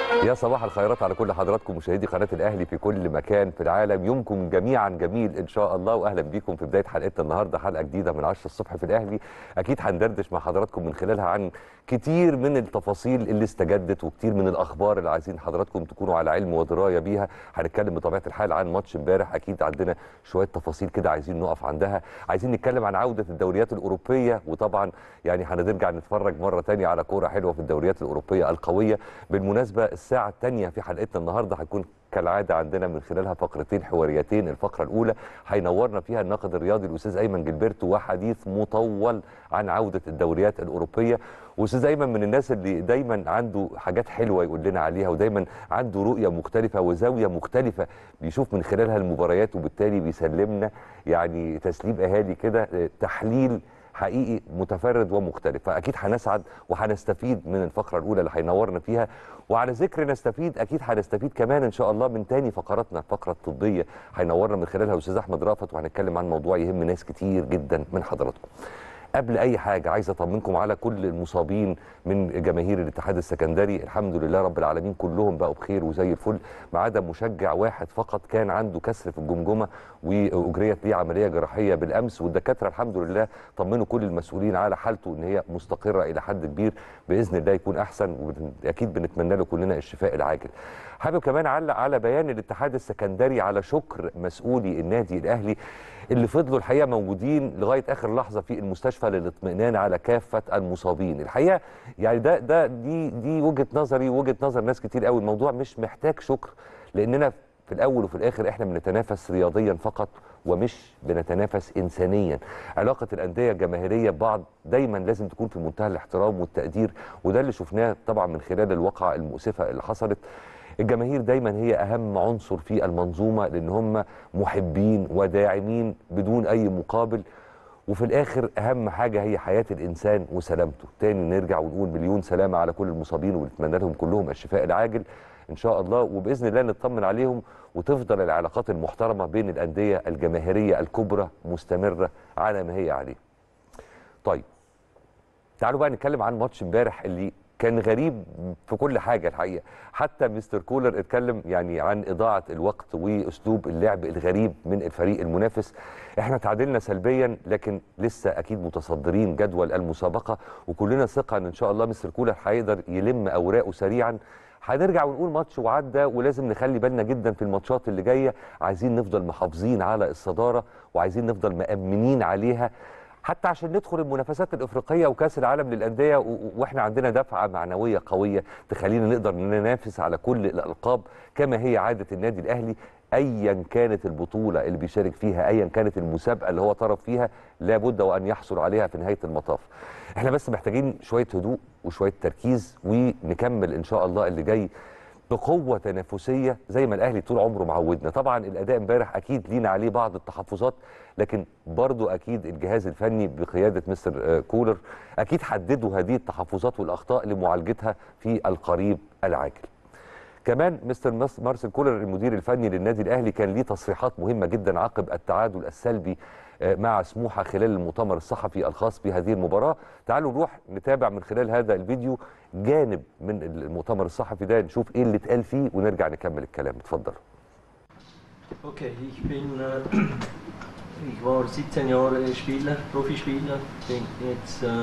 يا صباح الخيرات على كل حضراتكم مشاهدي قناه الاهلي في كل مكان في العالم يومكم جميعا جميل ان شاء الله واهلا بيكم في بدايه حلقتنا النهارده حلقه جديده من 10 الصبح في الاهلي اكيد هندردش مع حضراتكم من خلالها عن كتير من التفاصيل اللي استجدت وكتير من الاخبار اللي عايزين حضراتكم تكونوا على علم ودرايه بيها هنتكلم بطبيعه الحال عن ماتش امبارح اكيد عندنا شويه تفاصيل كده عايزين نقف عندها عايزين نتكلم عن عوده الدوريات الاوروبيه وطبعا يعني هنرجع نتفرج مره تانية على كوره حلوه في الدوريات الاوروبيه القويه بالمناسبه الساعه الثانيه في حلقتنا النهارده هتكون كالعاده عندنا من خلالها فقرتين حواريتين الفقره الاولى هينورنا فيها الناقد الرياضي الاستاذ ايمن جilberto وحديث مطول عن عوده الدوريات الاوروبيه واستاذ ايمن من الناس اللي دايما عنده حاجات حلوه يقول لنا عليها ودايما عنده رؤيه مختلفه وزاويه مختلفه بيشوف من خلالها المباريات وبالتالي بيسلمنا يعني تسليم اهالي كده تحليل حقيقي متفرد ومختلف فاكيد هنسعد وهنستفيد من الفقره الاولى اللي هينورنا فيها وعلى ذكر نستفيد اكيد هنستفيد كمان ان شاء الله من تاني فقراتنا الفقره الطبيه هينورنا من خلالها الاستاذ احمد رافت وهنتكلم عن موضوع يهم ناس كتير جدا من حضراتكم قبل اي حاجه عايز اطمنكم على كل المصابين من جماهير الاتحاد السكندري الحمد لله رب العالمين كلهم بقوا بخير وزي الفل ما عدا مشجع واحد فقط كان عنده كسر في الجمجمه واجريت ليه عمليه جراحيه بالامس والدكاتره الحمد لله طمنوا كل المسؤولين على حالته ان هي مستقره الى حد كبير باذن الله يكون احسن واكيد بنتمنى له كلنا الشفاء العاجل حابب كمان اعلق على بيان الاتحاد السكندري على شكر مسؤولي النادي الاهلي اللي فضلوا الحقيقه موجودين لغايه اخر لحظه في المستشفى للاطمئنان على كافه المصابين الحقيقه يعني ده ده دي دي وجهه نظري ووجهه نظر ناس كتير قوي الموضوع مش محتاج شكر لاننا في الاول وفي الاخر احنا بنتنافس رياضيا فقط ومش بنتنافس انسانيا علاقه الانديه الجماهيريه ببعض دايما لازم تكون في منتهى الاحترام والتقدير وده اللي شفناه طبعا من خلال الواقعه المؤسفه اللي حصلت الجماهير دايما هي اهم عنصر في المنظومه لان هم محبين وداعمين بدون اي مقابل وفي الاخر اهم حاجه هي حياه الانسان وسلامته تاني نرجع ونقول مليون سلامه على كل المصابين ونتمنى لهم كلهم الشفاء العاجل ان شاء الله وباذن الله نطمن عليهم وتفضل العلاقات المحترمه بين الانديه الجماهيريه الكبرى مستمره على ما هي عليه طيب تعالوا بقى نتكلم عن ماتش امبارح اللي كان غريب في كل حاجه الحقيقه حتى مستر كولر اتكلم يعني عن اضاعه الوقت واسلوب اللعب الغريب من الفريق المنافس احنا تعادلنا سلبيا لكن لسه اكيد متصدرين جدول المسابقه وكلنا ثقه ان ان شاء الله مستر كولر هيقدر يلم اوراقه سريعا هنرجع ونقول ماتش وعدى ولازم نخلي بالنا جدا في الماتشات اللي جايه عايزين نفضل محافظين على الصداره وعايزين نفضل مأمنين عليها حتى عشان ندخل المنافسات الافريقيه وكاس العالم للانديه واحنا عندنا دفعه معنويه قويه تخلينا نقدر ننافس على كل الالقاب كما هي عاده النادي الاهلي ايا كانت البطوله اللي بيشارك فيها ايا كانت المسابقه اللي هو طرف فيها لابد وان يحصل عليها في نهايه المطاف احنا بس محتاجين شويه هدوء وشويه تركيز ونكمل ان شاء الله اللي جاي بقوه تنافسيه زي ما الاهلي طول عمره معودنا طبعا الاداء امبارح اكيد لينا عليه بعض التحفظات لكن برضو اكيد الجهاز الفني بقياده مستر كولر اكيد حددوا هذه التحفظات والاخطاء لمعالجتها في القريب العاجل كمان مستر مارسيل كولر المدير الفني للنادي الاهلي كان ليه تصريحات مهمه جدا عقب التعادل السلبي مع سموحه خلال المؤتمر الصحفي الخاص بهذه المباراه تعالوا نروح نتابع من خلال هذا الفيديو جانب من المؤتمر الصحفي ده نشوف ايه اللي اتقال فيه ونرجع نكمل الكلام اتفضل Okay, ich bin äh, ich war 17 Jahre Spieler, Profispieler, bin jetzt äh,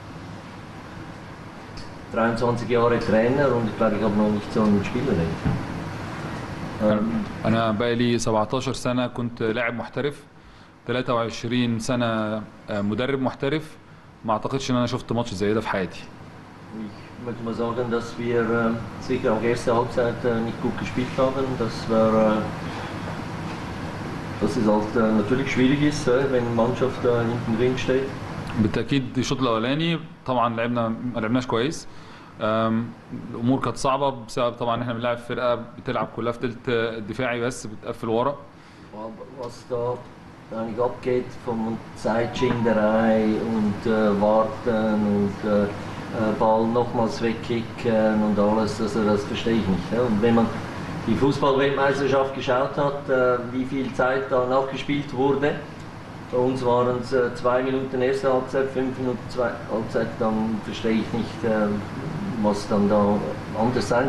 23 Jahre Trainer und ich glaube, ich habe noch nicht so einen Spielerrecht. Ähm, انا بقالي 17 سنه كنت لاعب محترف 23 سنه مدرب محترف ما اعتقدش ان انا شفت ماتش زي ده في حياتي Ich möchte mal sagen, dass wir äh, sicher auch erste Halbzeit äh, nicht gut gespielt haben. Das war, äh, dass es halt äh, natürlich schwierig ist, äh, wenn eine Mannschaft da hinten drin steht. بالتاكيد الشوط الاولاني طبعا لعبنا ما لعبناش كويس أم، الامور كانت صعبه بسبب طبعا احنا بنلعب فرقه بتلعب كلها في تلت دفاعي بس بتقفل ورا Aber was da eigentlich abgeht von Zeitschinderei und äh, Warten und äh, äh, Ball nochmals wegkicken und alles, also das verstehe ich nicht. Ja. Und wenn man die Fußball-Weltmeisterschaft geschaut hat, äh, wie viel Zeit da nachgespielt wurde, bei uns waren es äh, zwei Minuten erste Halbzeit, fünf Minuten zweite Halbzeit, dann verstehe ich nicht, äh, was dann da anders sein sollte.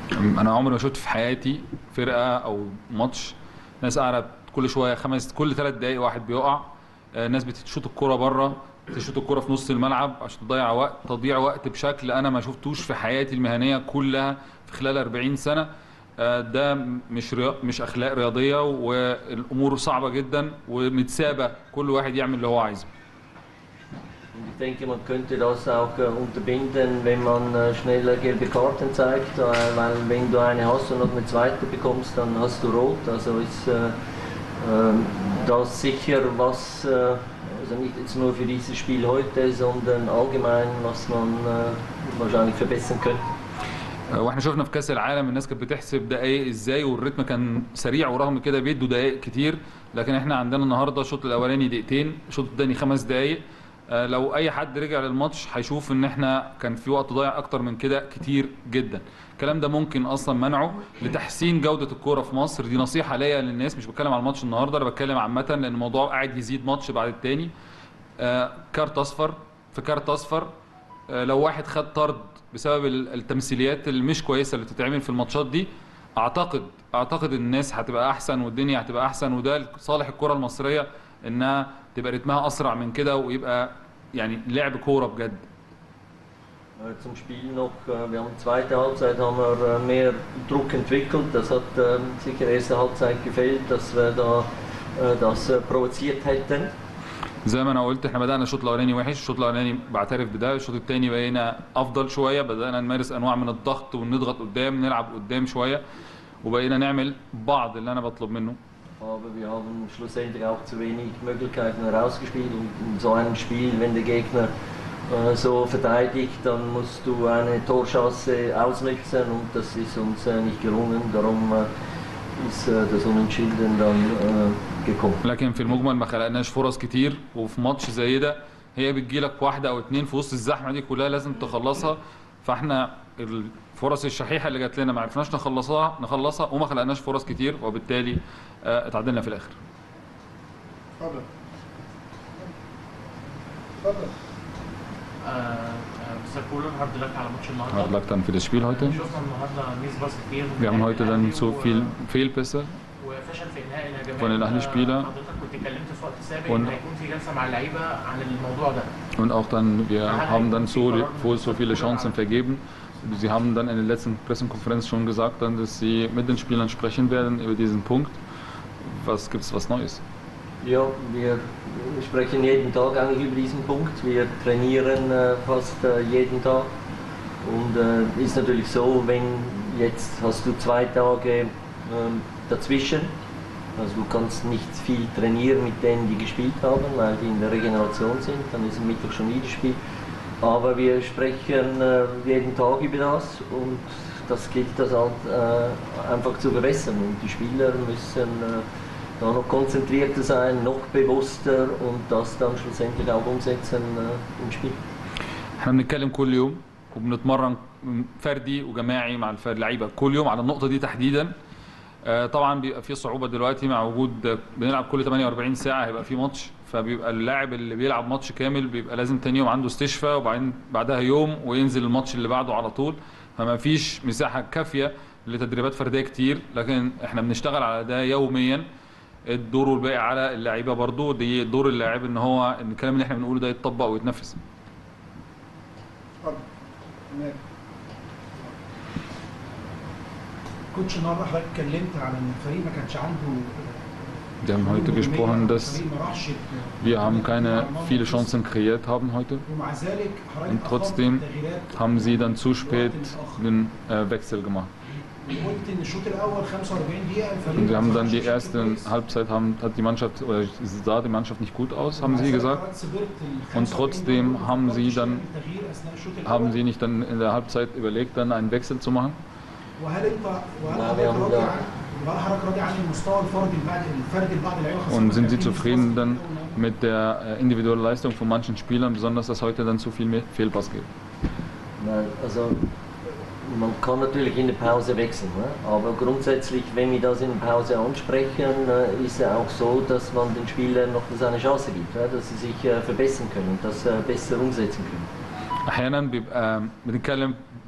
انا عمري ما شفت في حياتي فرقه او ماتش ناس قاعده كل شويه خمس كل ثلاث دقائق واحد بيقع آه، ناس بتشوط الكرة بره تشوط الكرة في نص الملعب عشان تضيع وقت تضييع وقت بشكل انا ما شفتوش في حياتي المهنيه كلها في خلال 40 سنه آه، ده مش ريا... مش اخلاق رياضيه والامور صعبه جدا ومتسابه كل واحد يعمل اللي هو عايزه Und ich denke, man könnte das auch äh, unterbinden, wenn man äh, schneller gelbe Karten zeigt, äh, weil wenn du eine hast und noch eine zweite bekommst, dann hast du rot. Also ist äh, äh, das sicher was, äh, also nicht jetzt nur für dieses Spiel heute, sondern allgemein, was man äh, wahrscheinlich verbessern könnte. آه، واحنا شفنا في كاس العالم الناس كانت بتحسب دقايق ازاي والريتم كان سريع ورغم كده بيدوا دقايق كتير لكن احنا عندنا النهارده الشوط الاولاني دقيقتين الشوط الثاني خمس دقايق آه، لو اي حد رجع للماتش هيشوف ان احنا كان في وقت ضايع اكتر من كده كتير جدا الكلام ده ممكن اصلا منعه لتحسين جوده الكوره في مصر دي نصيحه ليا للناس مش بتكلم على الماتش النهارده انا بتكلم عامه لان الموضوع قاعد يزيد ماتش بعد التاني آه، كارت اصفر في كارت اصفر آه، لو واحد خد طرد بسبب ال- التمثيليات اللي مش كويسه اللي بتتعمل في الماتشات دي اعتقد اعتقد الناس هتبقى احسن والدنيا هتبقى احسن وده لصالح الكره المصريه انها تبقى رتمها اسرع من كده ويبقى يعني لعب كوره بجد Äh, Zum Spiel noch, äh, wir haben zweite Halbzeit haben wir äh, mehr Druck entwickelt. Das hat ähm, sicher erste Halbzeit gefehlt, dass wir da äh, das äh, provoziert hätten. زي ما انا قلت احنا بدانا الشوط الاولاني وحش الشوط الاولاني بعترف بده الشوط الثاني بقينا افضل شويه بدانا نمارس انواع من الضغط ونضغط قدام نلعب قدام شويه وبقينا نعمل بعض اللي انا بطلب منه Aber wir haben schlussendlich auch zu wenig Möglichkeiten herausgespielt. Und in so einem Spiel, wenn der Gegner äh, so verteidigt, dann musst du eine Torchance ausnutzen und das ist uns äh, nicht gelungen. Darum äh, ist äh, das Unentschieden dann äh, gekommen. لكن في المجمل ما خلقناش فرص كتير وفي ماتش زي ده هي بتجيلك واحده او اتنين في وسط الزحمه دي كلها لازم تخلصها فاحنا الفرص الشحيحه اللي جات لنا ما عرفناش نخلصها نخلصها وما خلقناش فرص كتير وبالتالي آه، اتعادلنا في الاخر اتفضل اتفضل Mr. Kohler, hard luck على ماتش النهارده Hard luck dann für das Spiel heute. شفنا النهارده ميس باس كتير Wir haben heute dann so viel Fehlpässe وفشل في انهاء الهجمات von den Ahli-Spieler. حضرتك كنت اتكلمت في وقت سابق Und- ان هيكون في جلسه مع اللعيبه عن الموضوع ده und auch dann, wir haben dann so, wohl so viele Chancen vergeben. Sie haben dann in der letzten Pressekonferenz schon gesagt, dann, dass Sie mit den Spielern sprechen werden über diesen Punkt. Was gibt es was Neues? Ja, wir sprechen jeden Tag eigentlich über diesen Punkt. Wir trainieren äh, fast äh, jeden Tag. Und äh, ist natürlich so, wenn jetzt hast du zwei Tage ähm, dazwischen. Also du kannst nicht viel trainieren mit denen, die gespielt haben, weil die in der Regeneration sind. Dann ist am Mittwoch schon wieder Spiel. Aber wir sprechen äh, jeden Tag über das und das gilt das halt äh, einfach zu verbessern. Und die Spieler müssen äh, da noch konzentrierter sein, noch bewusster und das dann schlussendlich auch umsetzen äh, im Spiel. احنا بنتكلم كل يوم وبنتمرن فردي وجماعي مع الفرد اللعيبه كل يوم على النقطه دي تحديدا آه، طبعا بيبقى في صعوبه دلوقتي مع وجود بنلعب كل 48 ساعه هيبقى في ماتش فبيبقى اللاعب اللي بيلعب ماتش كامل بيبقى لازم تاني يوم عنده استشفاء وبعدين بعدها يوم وينزل الماتش اللي بعده على طول فما فيش مساحه كافيه لتدريبات فرديه كتير لكن احنا بنشتغل على ده يوميا الدور والباقي على اللعيبه برضو دي دور اللاعب ان هو ان الكلام اللي احنا بنقوله ده يتطبق ويتنفذ اتفضل تمام كوتش النهارده حضرتك اتكلمت عن ان الفريق ما كانش عنده Wir haben heute gesprochen, dass الفريق ما راحش wir haben keine viele Chancen kreiert haben heute. ومع ذلك حضرتك Und أخرت trotzdem التغييرات Haben sie dann zu spät den äh, Wechsel gemacht. وقلت ان الشوط الاول 45 دقيقه الفريق Und sie haben ما dann die ظهرش erste بشكل كويس. Halbzeit haben, hat die Mannschaft oder sah die Mannschaft nicht gut aus, haben ومع sie ذلك gesagt. حضرتك صبرت ال Und 45 trotzdem دقيقة haben sie وفكرتش dann- تعمل تغيير أثناء الشوط Haben الأول. sie nicht dann in der Halbzeit überlegt, dann einen Wechsel zu machen? وهل انت وهل لا، حضرتك بيعمل راضي ده. عن وهل حضرتك راضي عن المستوى الفردي لبعض الفردي لبعض اللعيبه خاصة Und sind كان sie في zufrieden ناس dann بسيطة mit der äh, individuellen Leistung von manchen Spielern, besonders dass heute dann zu viel mehr Fehlpass gibt? Nein, also man kann natürlich in der Pause wechseln, ne? aber grundsätzlich, wenn wir das in der Pause ansprechen, äh, ist es auch so, dass man den Spielern noch so eine Chance gibt, ne? dass sie sich äh, verbessern können, das äh, besser umsetzen können. احيانا بيبقى بنتكلم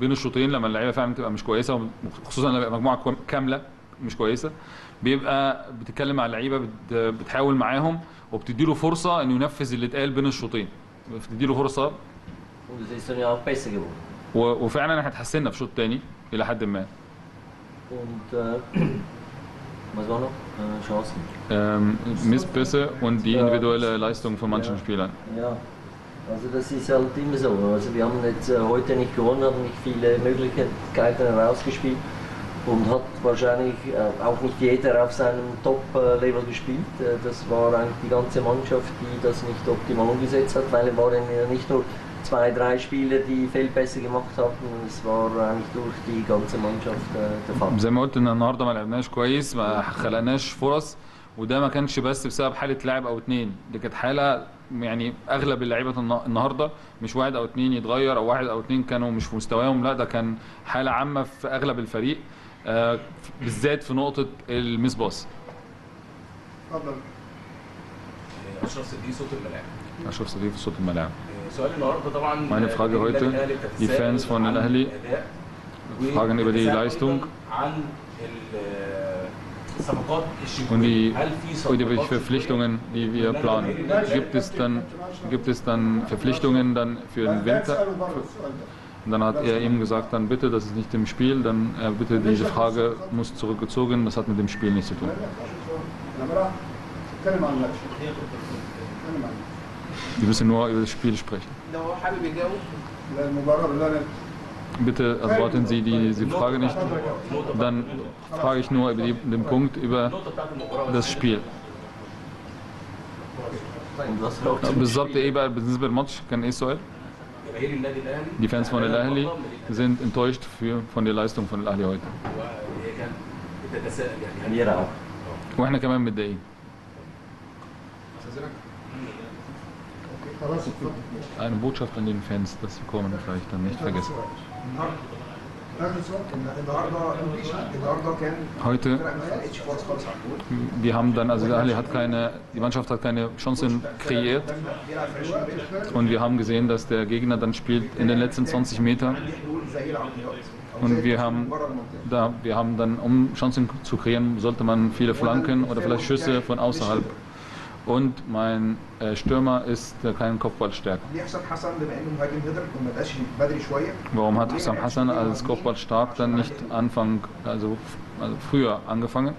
بين الشوطين لما اللعيبه فعلا بتبقى مش كويسه خصوصا لما يبقى مجموعه كوام- كامله مش كويسه بيبقى بتتكلم مع اللعيبه بت- بتحاول معاهم وبتدي له فرصه انه ينفذ اللي اتقال بين الشوطين بتدي له فرصه Und es ist dann ja auch besser geworden. و- وفعلا احنا اتحسنا في الشوط الثاني الى حد ما Und äh, was war noch? Äh, Chancen? ähm, Missbisse und die individuelle Leistung von manchen Spielern. Ja, also das ist halt immer so. Also wir haben jetzt äh, heute nicht gewonnen, haben nicht viele Möglichkeiten herausgespielt und hat wahrscheinlich äh, auch nicht jeder auf seinem Top-Level gespielt. Äh, das war eigentlich die ganze Mannschaft, die das nicht optimal umgesetzt hat, weil es waren ja nicht nur zwei, drei Spieler, die Feldpässe gemacht hatten, es war eigentlich durch die ganze Mannschaft äh, der Fall. زي ما قلت ان النهارده ما لعبناش كويس ما خلقناش فرص وده ما كانش بس بسبب حاله لاعب او اتنين دي كانت حاله يعني اغلب اللعيبه النا- النهارده مش واحد او اتنين يتغير او واحد او اتنين كانوا مش في مستواهم لا ده كان حاله عامه في اغلب الفريق آه، بالذات في نقطه الميس باص اتفضل اشرف صديق صوت الملاعب اشرف صديق في صوت الملاعب سؤال النهارده طبعا Meine Frage النادي heute, الأهلي die بتتساءل Fans von عن الأهلي الأداء fragen über die وبتتساءل Leistung. أيضاً عن ال- الصفقات الشتويه Und die, هل في und die صفقات Verpflichtungen, die wir planen. Gibt es dann, gibt es dann Verpflichtungen dann für den لا Winter? تسألوا بره السؤال ده Und dann hat er ihm gesagt, dann bitte, das ist nicht im Spiel, dann äh, bitte diese Frage muss zurückgezogen, das hat mit dem Spiel nichts zu tun. لا لا انا براحتي اتكلم عن الماتش اتكلم عن Wir müssen nur über das Spiel sprechen. لو هو حابب يجاوب لا المباراه بالله انا Bitte antworten Sie die, diese Frage nicht. Dann frage ich nur über die, den Punkt über النقطه بتاعت المباراه das Spiel. Und was braucht es? بالظبط ايه بقى بالنسبه للماتش كان ايه السؤال؟ جماهير النادي الاهلي Die Fans von El Ahly sind enttäuscht für, von der Leistung von El Ahly heute. وهي كانت بتتساءل يعني Wir auch. واحنا كمان متضايقين. خلاص اتفضل Eine Botschaft an den Fans, dass sie kommen, vielleicht dann nicht vergessen. اخر سؤال النهارده النهارده كان Heute, الفرق ما لقتش فرص خالص على الجول wir haben dann, also El Ahly hat keine, die Mannschaft hat keine Chancen kreiert. بيلعب في 20 متر Und wir haben gesehen, dass der Gegner dann spielt in den letzten 20 Metern. دي حلول زي العرضيات أو Und زي wir الباص haben, من بره المنطقه da, wir haben dann, um Chancen zu kreieren, sollte man viele Flanken oder vielleicht Schüsse von außerhalb. Und mein äh, Stürmer ist äh, kein Kopfballstärker. ليه حسام حسن بما انه مهاجم هيدر وما بقاش بدري شويه Warum hat Hussam Hassan als Kopfballstark dann nicht Anfang, also, also früher angefangen?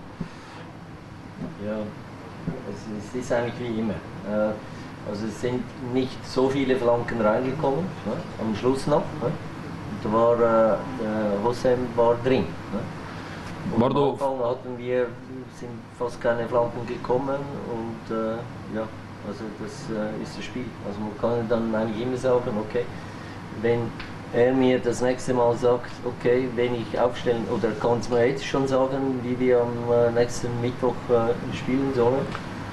Ja, es, es ist eigentlich wie immer. Äh, Also es sind nicht so viele Flanken reingekommen, ne? am Schluss noch. Ne? Und da war äh, der Hossem war drin. Ne? Und Bardo- am Anfang hatten wir sind fast keine Flanken gekommen und äh, ja, also das äh, ist das Spiel. Also man kann dann eigentlich immer sagen, okay, wenn er mir das nächste Mal sagt, okay, wenn ich aufstellen, oder kann es mir jetzt schon sagen, wie wir am äh, nächsten Mittwoch äh, spielen sollen.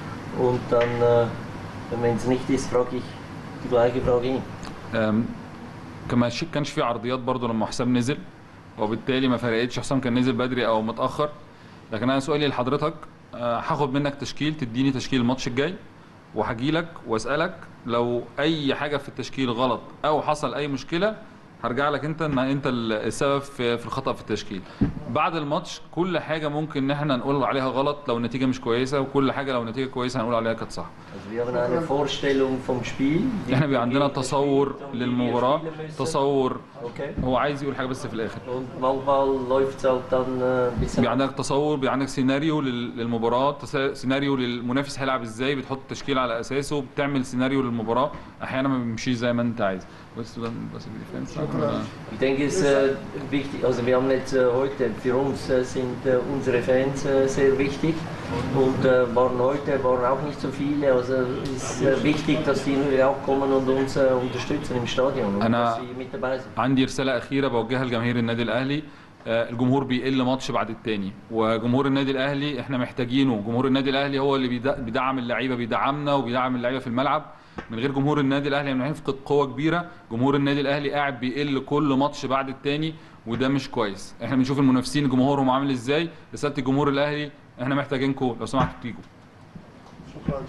Und dann, äh, wenn es nicht ist, frage ich die gleiche Frage ihn. أم، كما ش- كانش في عرضيات برضه لما حسام نزل وبالتالي ما فرقتش حسام كان نزل بدري او متاخر لكن انا سؤالي لحضرتك آه، هاخد منك تشكيل تديني تشكيل الماتش الجاي وهجي لك واسالك لو اي حاجه في التشكيل غلط او حصل اي مشكله هرجع لك انت ان انت السبب في في الخطا في التشكيل بعد الماتش كل حاجه ممكن ان احنا نقول عليها غلط لو النتيجه مش كويسه وكل حاجه لو النتيجه كويسه هنقول عليها كانت صح Also wir haben eine Vorstellung vom Spiel. wie احنا بيبقى wir عندنا gegen das تصور Spiel und wie wir للمباراه spielen müssen. تصور Okay. هو عايز يقول حاجه بس في الاخر Und manchmal läuft es halt dann äh, ein bisschen. بيبقى عندك تصور بيبقى عندك سيناريو لل- للمباراه تسا- سيناريو للمنافس هيلعب ازاي بتحط تشكيل على اساسه بتعمل سيناريو للمباراه احيانا ما بيمشيش زي ما انت عايز Willst du dann was über die Fans sagen? Oder? Ich denke, es ist äh, wichtig, also wir haben jetzt äh, heute, für uns äh, sind äh, unsere Fans äh, sehr wichtig und äh, waren heute waren auch nicht so viele, also es ist äh, wichtig, dass die natürlich auch kommen und uns äh, unterstützen im Stadion und أنا- dass sie mit dabei sind. عندي رساله اخيره بوجهها لجماهير النادي الاهلي آه، الجمهور بيقل ماتش بعد التاني وجمهور النادي الاهلي احنا محتاجينه جمهور النادي الاهلي هو اللي بيد- بيدعم اللعيبه بيدعمنا وبيدعم اللعيبه في الملعب من غير جمهور النادي الاهلي احنا هنفقد قوه كبيره جمهور النادي الاهلي قاعد بيقل كل ماتش بعد التاني وده مش كويس احنا بنشوف المنافسين جمهورهم عامل ازاي رساله الجمهور الاهلي احنا محتاجينكم لو سمحتوا تيجوا شكرا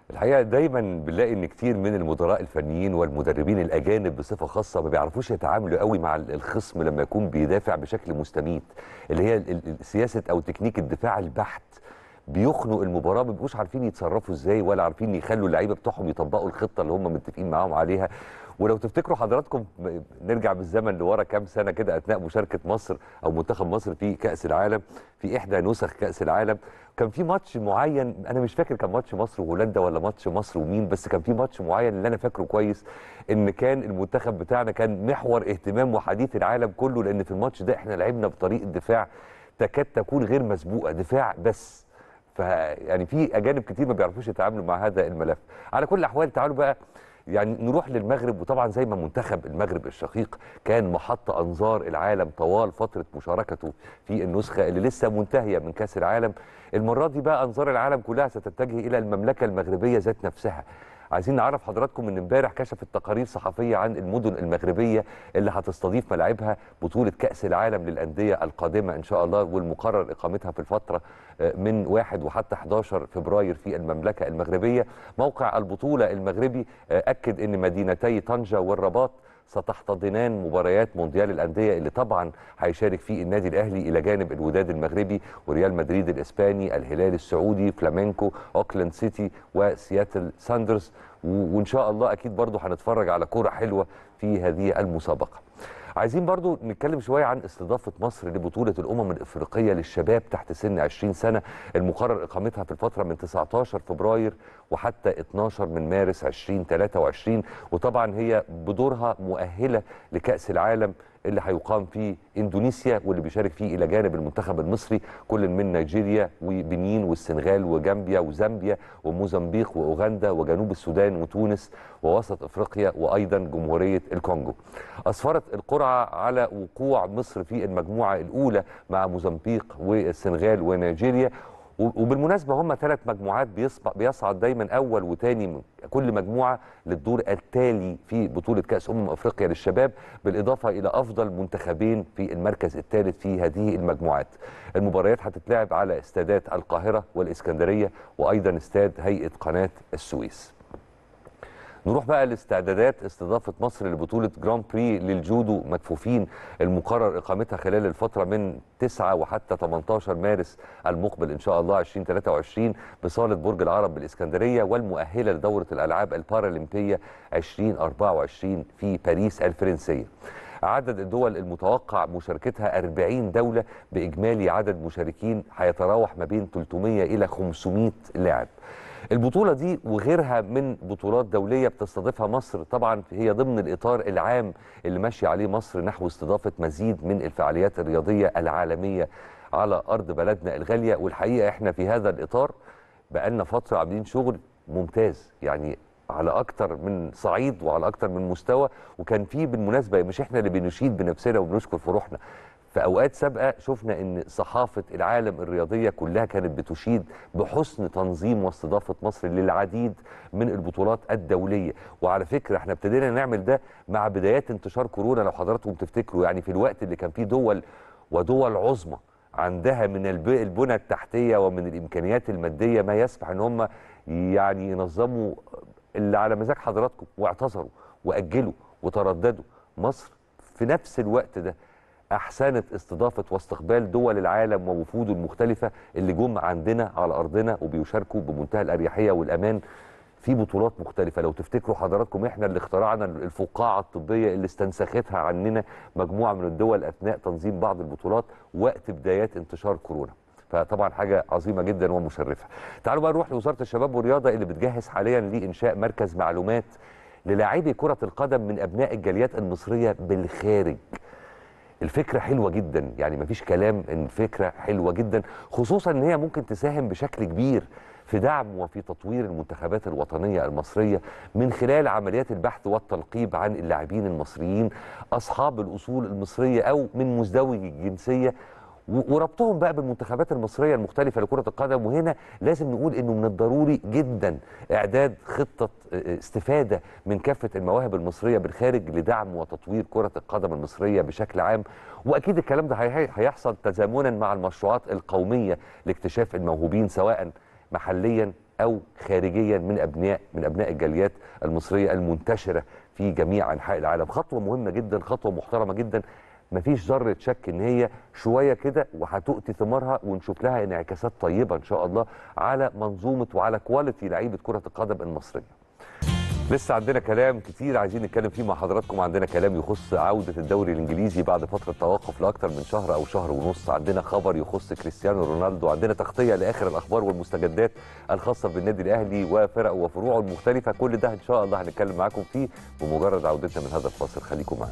الحقيقه دايما بنلاقي ان كتير من المدراء الفنيين والمدربين الاجانب بصفه خاصه ما بيعرفوش يتعاملوا قوي مع الخصم لما يكون بيدافع بشكل مستميت اللي هي ال- ال- سياسه او تكنيك الدفاع البحت بيخنقوا المباراه ما بيبقوش عارفين يتصرفوا ازاي ولا عارفين يخلوا اللعيبه بتوعهم يطبقوا الخطه اللي هم متفقين معاهم عليها ولو تفتكروا حضراتكم م- نرجع بالزمن لورا كام سنه كده اثناء مشاركه مصر او منتخب مصر في كاس العالم في احدى نسخ كاس العالم كان في ماتش معين انا مش فاكر كان ماتش مصر وهولندا ولا ماتش مصر ومين بس كان في ماتش معين اللي انا فاكره كويس ان كان المنتخب بتاعنا كان محور اهتمام وحديث العالم كله لان في الماتش ده احنا لعبنا بطريقه دفاع تكاد تكون غير مسبوقه دفاع بس فيعني في اجانب كتير ما بيعرفوش يتعاملوا مع هذا الملف على كل الاحوال تعالوا بقى يعني نروح للمغرب وطبعا زي ما منتخب المغرب الشقيق كان محط انظار العالم طوال فتره مشاركته في النسخه اللي لسه منتهيه من كاس العالم المره دي بقى انظار العالم كلها ستتجه الى المملكه المغربيه ذات نفسها عايزين نعرف حضراتكم ان امبارح كشفت تقارير صحفيه عن المدن المغربيه اللي هتستضيف ملاعبها بطوله كاس العالم للانديه القادمه ان شاء الله والمقرر اقامتها في الفتره آه، من 1 وحتى 11 فبراير في المملكه المغربيه موقع البطوله المغربي آه، اكد ان مدينتي طنجه والرباط ستحتضنان مباريات مونديال الانديه اللي طبعا هيشارك فيه النادي الاهلي الى جانب الوداد المغربي وريال مدريد الاسباني الهلال السعودي فلامينكو اوكلاند سيتي وسياتل ساندرز و- وان شاء الله اكيد برضو هنتفرج على كوره حلوه في هذه المسابقه عايزين برضو نتكلم شوية عن استضافة مصر لبطولة الأمم الإفريقية للشباب تحت سن 20 سنة المقرر إقامتها في الفترة من 19 فبراير وحتى 12 من مارس 2023 وطبعا هي بدورها مؤهلة لكأس العالم اللي هيقام في اندونيسيا واللي بيشارك فيه الى جانب المنتخب المصري كل من نيجيريا وبنين والسنغال وجامبيا وزامبيا وموزمبيق واوغندا وجنوب السودان وتونس ووسط افريقيا وايضا جمهوريه الكونغو. اسفرت القرعه على وقوع مصر في المجموعه الاولى مع موزمبيق والسنغال ونيجيريا و- وبالمناسبه هم ثلاث مجموعات بيسبق بيصعد دايما اول وثاني من كل مجموعه للدور التالي في بطوله كاس امم افريقيا للشباب بالاضافه الى افضل منتخبين في المركز الثالث في هذه المجموعات. المباريات هتتلعب على استادات القاهره والاسكندريه وايضا استاد هيئه قناه السويس. نروح بقى لاستعدادات استضافة مصر لبطولة جران بري للجودو مكفوفين المقرر إقامتها خلال الفترة من 9 وحتى 18 مارس المقبل إن شاء الله 2023 بصالة برج العرب بالإسكندرية والمؤهلة لدورة الألعاب البارالمبية 2024 في باريس الفرنسية عدد الدول المتوقع مشاركتها 40 دولة بإجمالي عدد مشاركين هيتراوح ما بين 300 إلى 500 لاعب البطولة دي وغيرها من بطولات دولية بتستضيفها مصر طبعا هي ضمن الإطار العام اللي ماشي عليه مصر نحو استضافة مزيد من الفعاليات الرياضية العالمية على أرض بلدنا الغالية والحقيقة احنا في هذا الإطار بقالنا فترة عاملين شغل ممتاز يعني على اكتر من صعيد وعلى اكتر من مستوى وكان في بالمناسبه مش احنا اللي بنشيد بنفسنا وبنشكر في روحنا في اوقات سابقه شفنا ان صحافه العالم الرياضيه كلها كانت بتشيد بحسن تنظيم واستضافه مصر للعديد من البطولات الدوليه وعلى فكره احنا ابتدينا نعمل ده مع بدايات انتشار كورونا لو حضراتكم تفتكروا يعني في الوقت اللي كان فيه دول ودول عظمى عندها من الب- البنى التحتيه ومن الامكانيات الماديه ما يسمح ان هم يعني ينظموا اللي على مزاج حضراتكم واعتذروا واجلوا وترددوا مصر في نفس الوقت ده احسنت استضافه واستقبال دول العالم ووفوده المختلفه اللي جم عندنا على ارضنا وبيشاركوا بمنتهى الاريحيه والامان في بطولات مختلفة لو تفتكروا حضراتكم احنا اللي اخترعنا الفقاعة الطبية اللي استنسختها عننا مجموعة من الدول أثناء تنظيم بعض البطولات وقت بدايات انتشار كورونا فطبعا حاجة عظيمة جدا ومشرفة تعالوا بقى نروح لوزارة الشباب والرياضة اللي بتجهز حاليا لإنشاء مركز معلومات للاعبي كرة القدم من أبناء الجاليات المصرية بالخارج الفكرة حلوة جدا يعني مفيش كلام ان فكرة حلوة جدا خصوصا ان هي ممكن تساهم بشكل كبير في دعم وفي تطوير المنتخبات الوطنية المصرية من خلال عمليات البحث والتنقيب عن اللاعبين المصريين أصحاب الأصول المصرية أو من مزدوج الجنسية و- وربطهم بقى بالمنتخبات المصريه المختلفه لكره القدم وهنا لازم نقول انه من الضروري جدا اعداد خطه اه، استفاده من كافه المواهب المصريه بالخارج لدعم وتطوير كره القدم المصريه بشكل عام واكيد الكلام ده هي- هيحصل تزامنا مع المشروعات القوميه لاكتشاف الموهوبين سواء محليا او خارجيا من ابناء من ابناء الجاليات المصريه المنتشره في جميع انحاء العالم خطوه مهمه جدا خطوه محترمه جدا مفيش ذره شك ان هي شويه كده وهتؤتي ثمارها ونشوف لها انعكاسات طيبه ان شاء الله على منظومه وعلى كواليتي لعيبه كره القدم المصريه لسه عندنا كلام كتير عايزين نتكلم فيه مع حضراتكم عندنا كلام يخص عودة الدوري الإنجليزي بعد فترة توقف لأكثر من شهر أو شهر ونص عندنا خبر يخص كريستيانو رونالدو عندنا تغطية لآخر الأخبار والمستجدات الخاصة بالنادي الأهلي وفرقه وفروعه المختلفة كل ده إن شاء الله هنتكلم معاكم فيه بمجرد عودتنا من هذا الفاصل خليكم معنا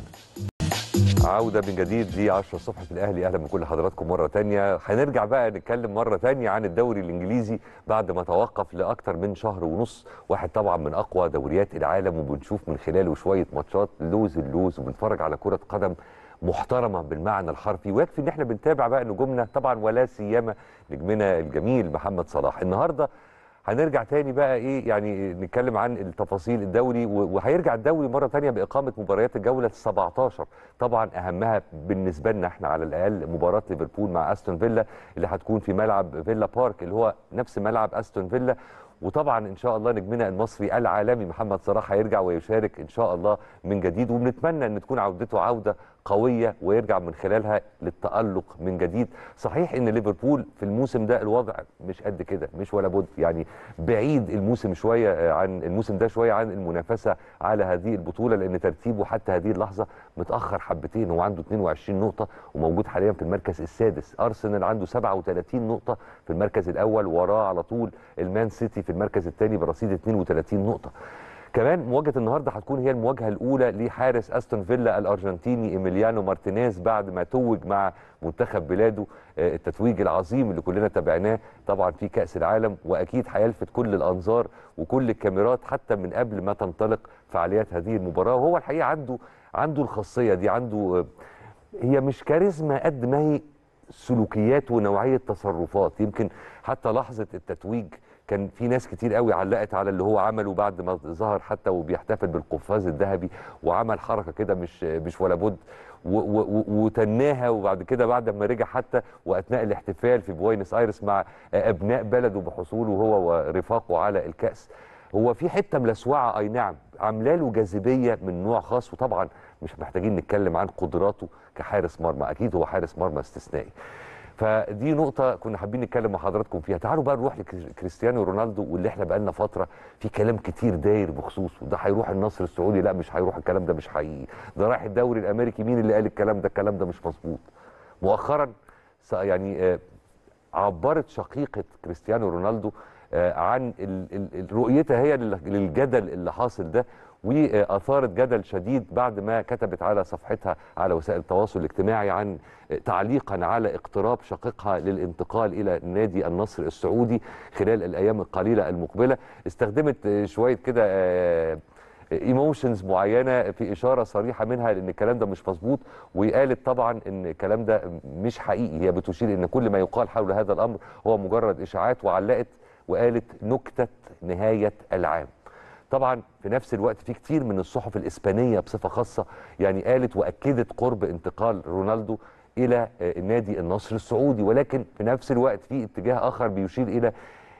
عودة من جديد ل 10 الصبح في الأهلي أهلا بكل حضراتكم مرة تانية هنرجع بقى نتكلم مرة تانية عن الدوري الإنجليزي بعد ما توقف لأكتر من شهر ونص واحد طبعا من أقوى دوريات العالم وبنشوف من خلاله شوية ماتشات لوز اللوز وبنتفرج على كرة قدم محترمة بالمعنى الحرفي ويكفي ان احنا بنتابع بقى نجومنا طبعا ولا سيما نجمنا الجميل محمد صلاح النهارده هنرجع تاني بقى ايه يعني نتكلم عن التفاصيل الدوري و- وهيرجع الدوري مره تانية باقامه مباريات الجوله ال 17 طبعا اهمها بالنسبه لنا احنا على الاقل مباراه ليفربول مع استون فيلا اللي هتكون في ملعب فيلا بارك اللي هو نفس ملعب استون فيلا وطبعا ان شاء الله نجمنا المصري العالمي محمد صلاح هيرجع ويشارك ان شاء الله من جديد وبنتمنى ان تكون عودته عوده قويه ويرجع من خلالها للتالق من جديد صحيح ان ليفربول في الموسم ده الوضع مش قد كده مش ولا بد يعني بعيد الموسم شويه آه، عن الموسم ده شويه عن المنافسه على هذه البطوله لان ترتيبه حتى هذه اللحظه متاخر حبتين هو عنده 22 نقطه وموجود حاليا في المركز السادس ارسنال عنده 37 نقطه في المركز الاول وراه على طول المان سيتي في المركز الثاني برصيد 32 نقطه كمان مواجهه النهارده هتكون هي المواجهه الاولى لحارس استون فيلا الارجنتيني ايميليانو مارتينيز بعد ما توج مع منتخب بلاده آه، التتويج العظيم اللي كلنا تابعناه طبعا في كاس العالم واكيد هيلفت كل الانظار وكل الكاميرات حتى من قبل ما تنطلق فعاليات هذه المباراه وهو الحقيقه عنده عنده الخاصيه دي عنده آه، هي مش كاريزما قد ما هي سلوكيات ونوعيه تصرفات يمكن حتى لحظه التتويج كان في ناس كتير قوي علقت على اللي هو عمله بعد ما ظهر حتى وبيحتفل بالقفاز الذهبي وعمل حركه كده مش مش ولا بد و- و- و- وتناها وبعد كده بعد ما رجع حتى واثناء الاحتفال في بوينس ايرس مع ابناء بلده بحصوله هو ورفاقه على الكاس هو في حته ملسوعه اي نعم عامله له جاذبيه من نوع خاص وطبعا مش محتاجين نتكلم عن قدراته كحارس مرمى اكيد هو حارس مرمى استثنائي فدي نقطة كنا حابين نتكلم مع حضراتكم فيها، تعالوا بقى نروح لكريستيانو رونالدو واللي احنا بقالنا فترة في كلام كتير داير بخصوصه، ده هيروح النصر السعودي لا مش هيروح الكلام ده مش حقيقي، ده رايح الدوري الأمريكي مين اللي قال الكلام ده؟ الكلام ده مش مظبوط. مؤخرا س- يعني آه، عبرت شقيقة كريستيانو رونالدو آه، عن ال- ال- ال- رؤيتها هي لل- للجدل اللي حاصل ده واثارت جدل شديد بعد ما كتبت على صفحتها على وسائل التواصل الاجتماعي عن آه، تعليقا على اقتراب شقيقها للانتقال الى نادي النصر السعودي خلال الايام القليله المقبله استخدمت آه، شويه كده آه، ايموشنز معينه في اشاره صريحه منها لان الكلام ده مش مظبوط وقالت طبعا ان الكلام ده مش حقيقي هي بتشير ان كل ما يقال حول هذا الامر هو مجرد اشاعات وعلقت وقالت نكته نهايه العام طبعا في نفس الوقت في كتير من الصحف الاسبانيه بصفه خاصه يعني قالت واكدت قرب انتقال رونالدو الى آه، نادي النصر السعودي ولكن في نفس الوقت في اتجاه اخر بيشير الى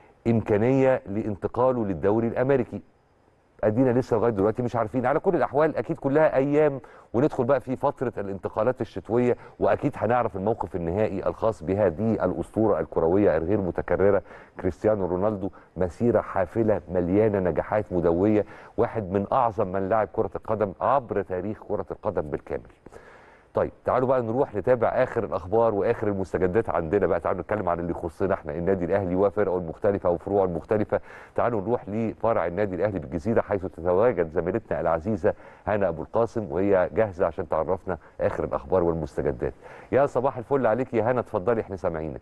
امكانيه لانتقاله للدوري الامريكي ادينا لسه لغايه دلوقتي مش عارفين على كل الاحوال اكيد كلها ايام وندخل بقى في فتره الانتقالات الشتويه واكيد هنعرف الموقف النهائي الخاص بهذه الاسطوره الكرويه الغير متكرره كريستيانو رونالدو مسيره حافله مليانه نجاحات مدويه واحد من اعظم من لعب كره القدم عبر تاريخ كره القدم بالكامل طيب تعالوا بقى نروح نتابع اخر الاخبار واخر المستجدات عندنا بقى تعالوا نتكلم عن اللي يخصنا احنا النادي الاهلي وفرقه المختلفه وفروعه المختلفه تعالوا نروح لفرع النادي الاهلي بالجزيره حيث تتواجد زميلتنا العزيزه هنا ابو القاسم وهي جاهزه عشان تعرفنا اخر الاخبار والمستجدات يا صباح الفل عليك يا هنا اتفضلي احنا سامعينك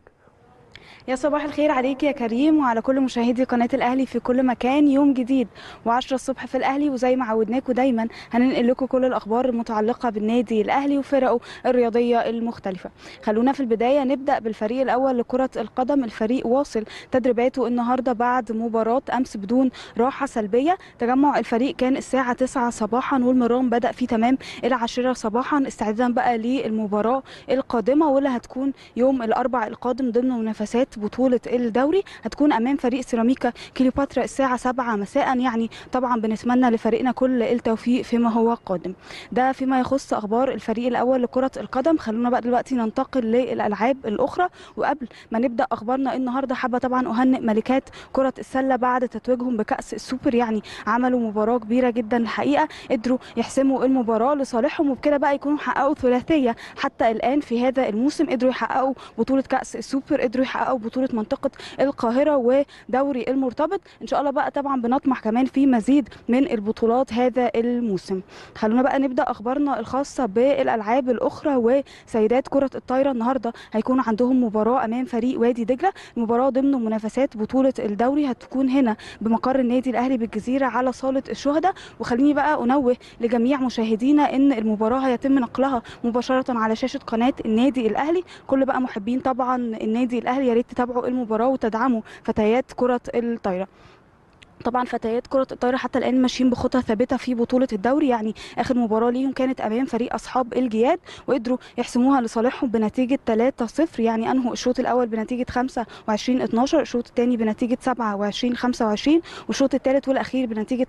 يا صباح الخير عليك يا كريم وعلى كل مشاهدي قناة الأهلي في كل مكان يوم جديد و10 الصبح في الأهلي وزي ما عودناكم دايما هننقل لكم كل الأخبار المتعلقة بالنادي الأهلي وفرقه الرياضية المختلفة خلونا في البداية نبدأ بالفريق الأول لكرة القدم الفريق واصل تدريباته النهاردة بعد مباراة أمس بدون راحة سلبية تجمع الفريق كان الساعة 9 صباحا والمران بدأ في تمام العاشرة صباحا استعدادا بقى للمباراة القادمة واللي هتكون يوم الأربع القادم ضمن منافسات منافسات بطوله الدوري هتكون امام فريق سيراميكا كليوباترا الساعه 7 مساء يعني طبعا بنتمنى لفريقنا كل التوفيق فيما هو قادم ده فيما يخص اخبار الفريق الاول لكره القدم خلونا بقى دلوقتي ننتقل للالعاب الاخرى وقبل ما نبدا اخبارنا النهارده حابه طبعا اهنئ ملكات كره السله بعد تتويجهم بكاس السوبر يعني عملوا مباراه كبيره جدا الحقيقه قدروا يحسموا المباراه لصالحهم وبكده بقى يكونوا حققوا ثلاثيه حتى الان في هذا الموسم قدروا يحققوا بطوله كاس السوبر قدروا يحققوا بطوله منطقه القاهره ودوري المرتبط ان شاء الله بقى طبعا بنطمح كمان في مزيد من البطولات هذا الموسم خلونا بقى نبدا اخبارنا الخاصه بالالعاب الاخرى وسيدات كره الطايره النهارده هيكون عندهم مباراه امام فريق وادي دجله المباراه ضمن منافسات بطوله الدوري هتكون هنا بمقر النادي الاهلي بالجزيره على صاله الشهداء وخليني بقى انوه لجميع مشاهدينا ان المباراه هيتم نقلها مباشره على شاشه قناه النادي الاهلي كل بقى محبين طبعا النادي الاهلي يا ريت تتابعوا المباراه وتدعموا فتيات كره الطايره طبعا فتيات كره الطايره حتى الان ماشيين بخطى ثابته في بطوله الدوري يعني اخر مباراه ليهم كانت امام فريق اصحاب الجياد وقدروا يحسموها لصالحهم بنتيجه 3-0 يعني انهوا الشوط الاول بنتيجه 25 12 الشوط الثاني بنتيجه 27 25 والشوط الثالث والاخير بنتيجه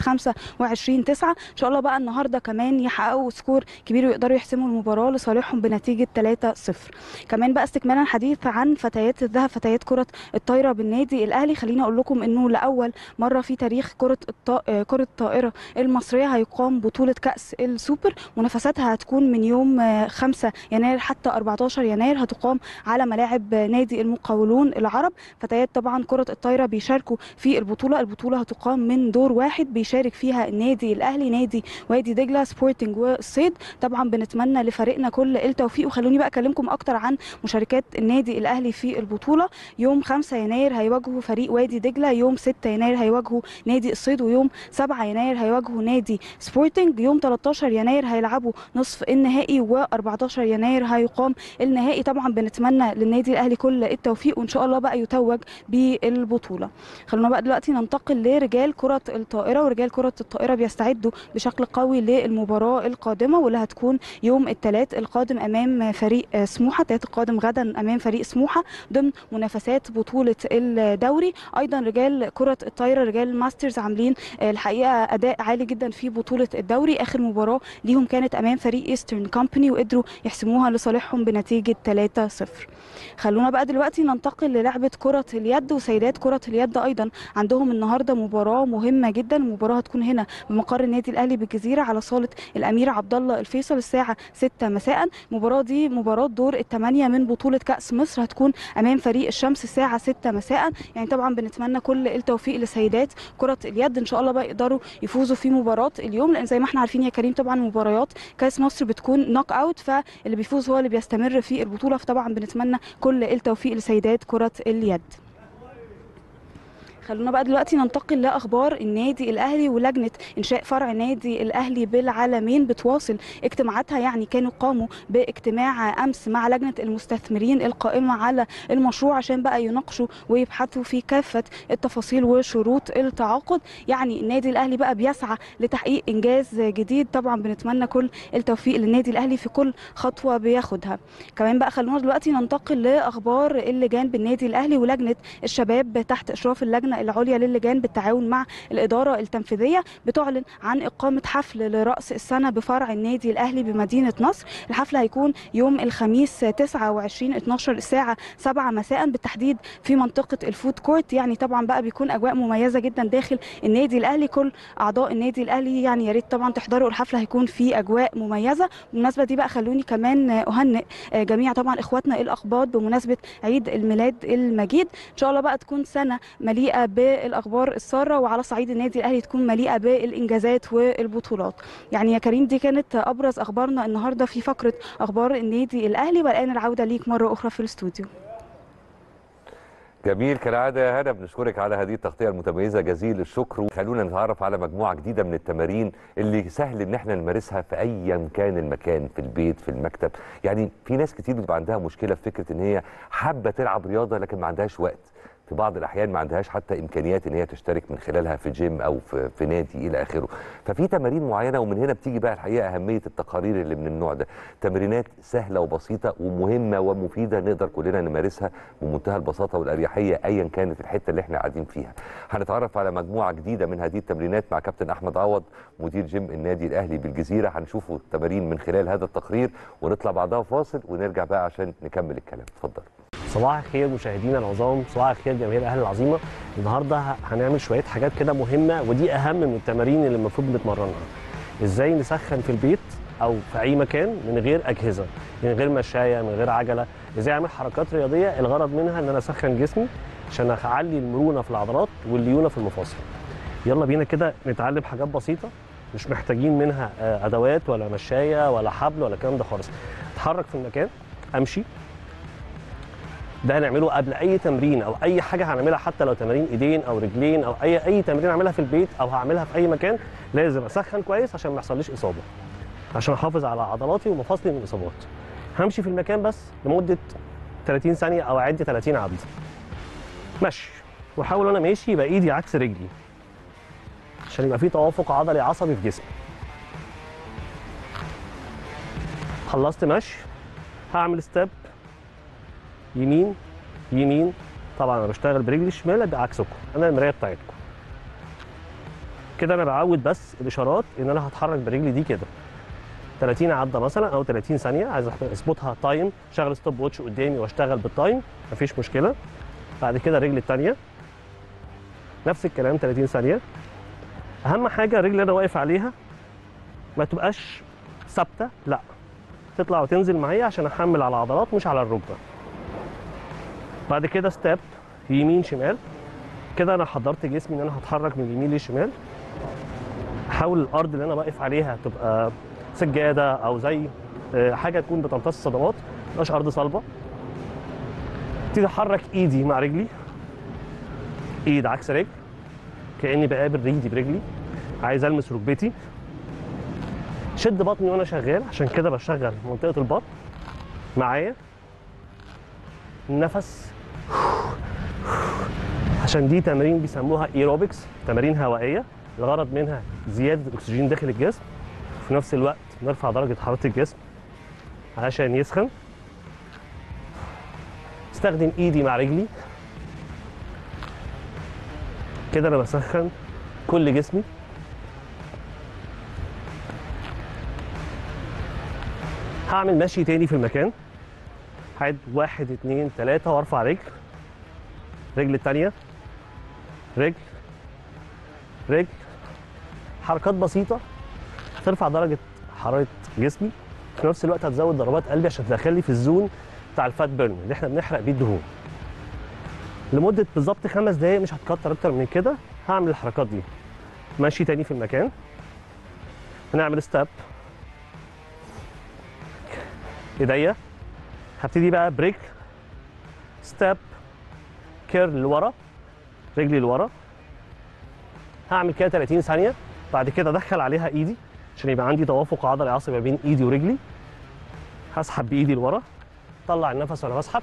25 9 ان شاء الله بقى النهارده كمان يحققوا سكور كبير ويقدروا يحسموا المباراه لصالحهم بنتيجه 3-0 كمان بقى استكمالا الحديث عن فتيات الذهب فتيات كره الطايره بالنادي الاهلي خليني اقول لكم انه لاول مره في تاريخ كرة الط... كرة الطائرة المصرية هيقام بطولة كأس السوبر منافساتها هتكون من يوم 5 يناير حتى 14 يناير هتقام على ملاعب نادي المقاولون العرب فتيات طبعا كرة الطايرة بيشاركوا في البطولة البطولة هتقام من دور واحد بيشارك فيها النادي الأهلي نادي وادي دجلة سبورتنج والصيد طبعا بنتمنى لفريقنا كل التوفيق وخلوني بقى أكلمكم أكتر عن مشاركات النادي الأهلي في البطولة يوم 5 يناير هيواجهوا فريق وادي دجلة يوم 6 يناير هيواجهوا نادي الصيد ويوم 7 يناير هيواجهوا نادي سبورتنج يوم 13 يناير هيلعبوا نصف النهائي و14 يناير هيقام النهائي طبعا بنتمنى للنادي الاهلي كل التوفيق وان شاء الله بقى يتوج بالبطوله خلونا بقى دلوقتي ننتقل لرجال كره الطائره ورجال كره الطائره بيستعدوا بشكل قوي للمباراه القادمه واللي هتكون يوم الثلاث القادم امام فريق سموحه الثلاث القادم غدا امام فريق سموحه ضمن منافسات بطوله الدوري ايضا رجال كره الطائره رجال ماسترز عاملين الحقيقه اداء عالي جدا في بطوله الدوري اخر مباراه ليهم كانت امام فريق ايسترن كومباني وقدروا يحسموها لصالحهم بنتيجه 3-0 خلونا بقى دلوقتي ننتقل للعبه كره اليد وسيدات كره اليد ايضا عندهم النهارده مباراه مهمه جدا المباراه هتكون هنا بمقر النادي الاهلي بالجزيره على صاله الامير عبد الله الفيصل الساعه 6 مساء المباراه دي مباراه دور الثمانيه من بطوله كاس مصر هتكون امام فريق الشمس الساعه 6 مساء يعني طبعا بنتمنى كل التوفيق لسيدات كره اليد ان شاء الله بقى يقدروا يفوزوا في مباراه اليوم لان زي ما احنا عارفين يا كريم طبعا مباريات كاس مصر بتكون نوك اوت فاللي بيفوز هو اللي بيستمر في البطوله فطبعا بنتمنى كل التوفيق لسيدات كره اليد خلونا بقى دلوقتي ننتقل لاخبار النادي الاهلي ولجنه انشاء فرع النادي الاهلي بالعالمين بتواصل اجتماعاتها يعني كانوا قاموا باجتماع امس مع لجنه المستثمرين القائمه على المشروع عشان بقى يناقشوا ويبحثوا في كافه التفاصيل وشروط التعاقد يعني النادي الاهلي بقى بيسعى لتحقيق انجاز جديد طبعا بنتمنى كل التوفيق للنادي الاهلي في كل خطوه بياخدها كمان بقى خلونا دلوقتي ننتقل لاخبار اللجان بالنادي الاهلي ولجنه الشباب تحت اشراف اللجنه العليا للجان بالتعاون مع الاداره التنفيذيه بتعلن عن اقامه حفل لراس السنه بفرع النادي الاهلي بمدينه نصر الحفل هيكون يوم الخميس 29 12 الساعه 7 مساء بالتحديد في منطقه الفود كورت يعني طبعا بقى بيكون اجواء مميزه جدا داخل النادي الاهلي كل اعضاء النادي الاهلي يعني يا ريت طبعا تحضروا الحفله هيكون في اجواء مميزه بالمناسبه دي بقى خلوني كمان اهنئ جميع طبعا اخواتنا الاقباط بمناسبه عيد الميلاد المجيد ان شاء الله بقى تكون سنه مليئه بالاخبار الساره وعلى صعيد النادي الاهلي تكون مليئه بالانجازات والبطولات يعني يا كريم دي كانت ابرز اخبارنا النهارده في فقره اخبار النادي الاهلي والان العوده ليك مره اخرى في الاستوديو جميل كالعاده يا هنا بنشكرك على هذه التغطيه المتميزه جزيل الشكر وخلونا نتعرف على مجموعه جديده من التمارين اللي سهل ان احنا نمارسها في ايا كان المكان في البيت في المكتب يعني في ناس كتير بيبقى عندها مشكله في فكره ان هي حابه تلعب رياضه لكن ما عندهاش وقت في بعض الاحيان ما عندهاش حتى امكانيات ان هي تشترك من خلالها في جيم او في, في نادي الى اخره ففي تمارين معينه ومن هنا بتيجي بقى الحقيقه اهميه التقارير اللي من النوع ده تمرينات سهله وبسيطه ومهمه ومفيده نقدر كلنا نمارسها بمنتهى البساطه والاريحيه ايا كانت الحته اللي احنا قاعدين فيها هنتعرف على مجموعه جديده من هذه التمرينات مع كابتن احمد عوض مدير جيم النادي الاهلي بالجزيره هنشوفوا التمارين من خلال هذا التقرير ونطلع بعدها فاصل ونرجع بقى عشان نكمل الكلام اتفضل صباح الخير مشاهدينا العظام صباح الخير جماهير الاهلي العظيمه النهارده ه- هنعمل شويه حاجات كده مهمه ودي اهم من التمارين اللي المفروض بنتمرنها ازاي نسخن في البيت او في اي مكان من غير اجهزه من غير مشايه من غير عجله ازاي اعمل حركات رياضيه الغرض منها ان انا اسخن جسمي عشان اعلي المرونه في العضلات والليونه في المفاصل يلا بينا كده نتعلم حاجات بسيطه مش محتاجين منها آه، ادوات ولا مشايه ولا حبل ولا الكلام ده خالص اتحرك في المكان امشي ده هنعمله قبل اي تمرين او اي حاجه هنعملها حتى لو تمارين ايدين او رجلين او اي اي تمرين اعملها في البيت او هعملها في اي مكان لازم اسخن كويس عشان ما يحصليش اصابه عشان احافظ على عضلاتي ومفاصلي من الاصابات همشي في المكان بس لمده 30 ثانيه او اعد 30 عد مشي واحاول وانا ماشي يبقى ايدي عكس رجلي عشان يبقى في توافق عضلي عصبي في جسمي خلصت مشي هعمل ستيب يمين يمين طبعا انا بشتغل برجلي الشمال ابقى عكسكم انا المرايه بتاعتكم كده انا بعود بس الاشارات ان انا هتحرك برجلي دي كده 30 عده مثلا او 30 ثانيه عايز أحط- اظبطها تايم شغل ستوب واتش قدامي واشتغل بالتايم مفيش مشكله بعد كده الرجل الثانيه نفس الكلام 30 ثانيه اهم حاجه الرجل اللي انا واقف عليها ما تبقاش ثابته لا تطلع وتنزل معايا عشان احمل على العضلات مش على الركبه بعد كده ستيب يمين شمال كده انا حضرت جسمي ان انا هتحرك من اليمين للشمال احاول الارض اللي انا واقف عليها تبقى سجاده او زي آه، حاجه تكون بتمتص الصدمات ما تبقاش ارض صلبه ابتدي احرك ايدي مع رجلي ايد عكس رجل كاني بقابل رجلي برجلي عايز المس ركبتي شد بطني وانا شغال عشان كده بشغل منطقه البطن معايا النفس عشان دي تمارين بيسموها ايروبكس تمارين هوائيه الغرض منها زياده الاكسجين داخل الجسم في نفس الوقت نرفع درجه حراره الجسم عشان يسخن استخدم ايدي مع رجلي كده انا بسخن كل جسمي هعمل مشي تاني في المكان هعد واحد اتنين تلاتة وارفع رجل رجل التانية رجل رجل حركات بسيطة ترفع درجة حرارة جسمي في نفس الوقت هتزود ضربات قلبي عشان تدخلني في الزون بتاع الفات بيرن اللي احنا بنحرق بيه الدهون لمدة بالظبط خمس دقايق مش هتكتر أكتر من كده هعمل الحركات دي ماشي تاني في المكان هنعمل ستاب ايديا هبتدي بقى بريك ستاب كيرل لورا رجلي لورا هعمل كده 30 ثانيه بعد كده ادخل عليها ايدي عشان يبقى عندي توافق عضلي عصبي ما بين ايدي ورجلي هسحب بايدي لورا طلع النفس وانا بسحب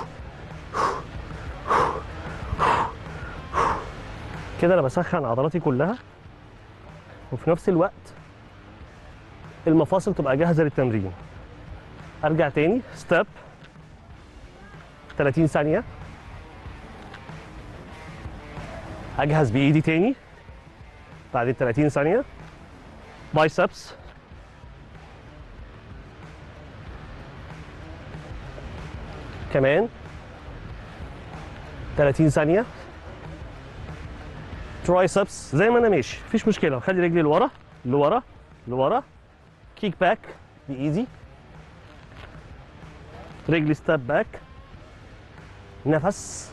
كده انا بسخن عضلاتي كلها وفي نفس الوقت المفاصل تبقى جاهزه للتمرين ارجع تاني ستيب 30 ثانيه اجهز بايدي تاني بعد ال 30 ثانيه بايسبس كمان 30 ثانيه ترايسبس زي ما انا ماشي مفيش مشكله خلي رجلي لورا لورا لورا كيك باك بايدي رجلي ستاب باك نفس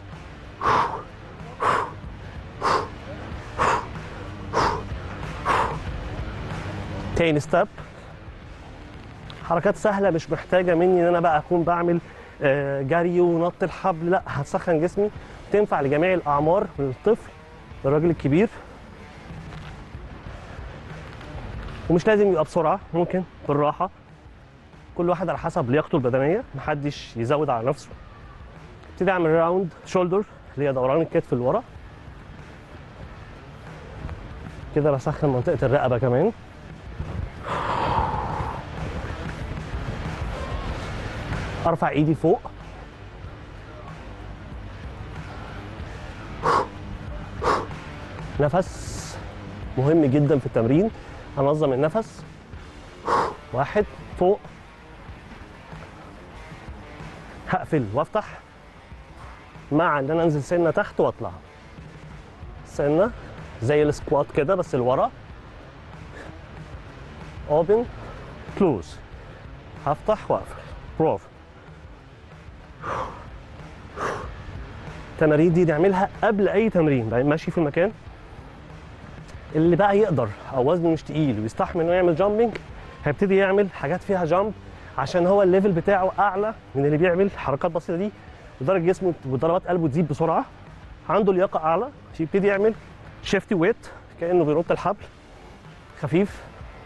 تاني ستاب حركات سهله مش محتاجه مني ان انا بقى اكون بعمل آه، جري ونط الحبل لا هتسخن جسمي تنفع لجميع الاعمار من الطفل للراجل الكبير ومش لازم يبقى بسرعه ممكن بالراحه كل واحد على حسب لياقته البدنيه محدش يزود على نفسه ابتدي اعمل راوند شولدر اللي هي دوران الكتف لورا كده بسخن منطقه الرقبه كمان ارفع ايدي فوق نفس مهم جدا في التمرين انظم النفس واحد فوق هقفل وافتح مع ان انا انزل سنه تحت واطلع سنه زي السكوات كده بس لورا اوبن كلوز هفتح واقفل برافو التمارين دي نعملها قبل اي تمرين بقى ماشي في المكان اللي بقى يقدر او وزنه مش تقيل ويستحمل انه يعمل جامبنج هيبتدي يعمل حاجات فيها جامب عشان هو الليفل بتاعه اعلى من اللي بيعمل حركات بسيطه دي ودرجه جسمه وضربات قلبه تزيد بسرعه عنده لياقه اعلى يبتدي يعمل شيفتي ويت كانه بينط الحبل خفيف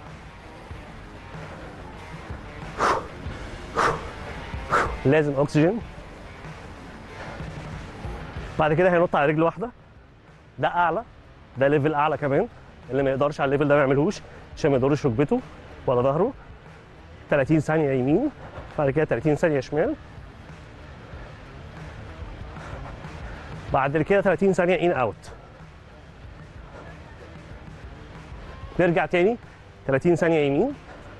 لازم اكسجين بعد كده هينط على رجل واحده ده اعلى ده ليفل اعلى كمان اللي ما يقدرش على الليفل ده ما يعملهوش عشان ما يضرش ركبته ولا ظهره 30 ثانيه يمين بعد كده 30 ثانيه شمال بعد كده 30 ثانيه ان اوت نرجع تاني 30 ثانيه يمين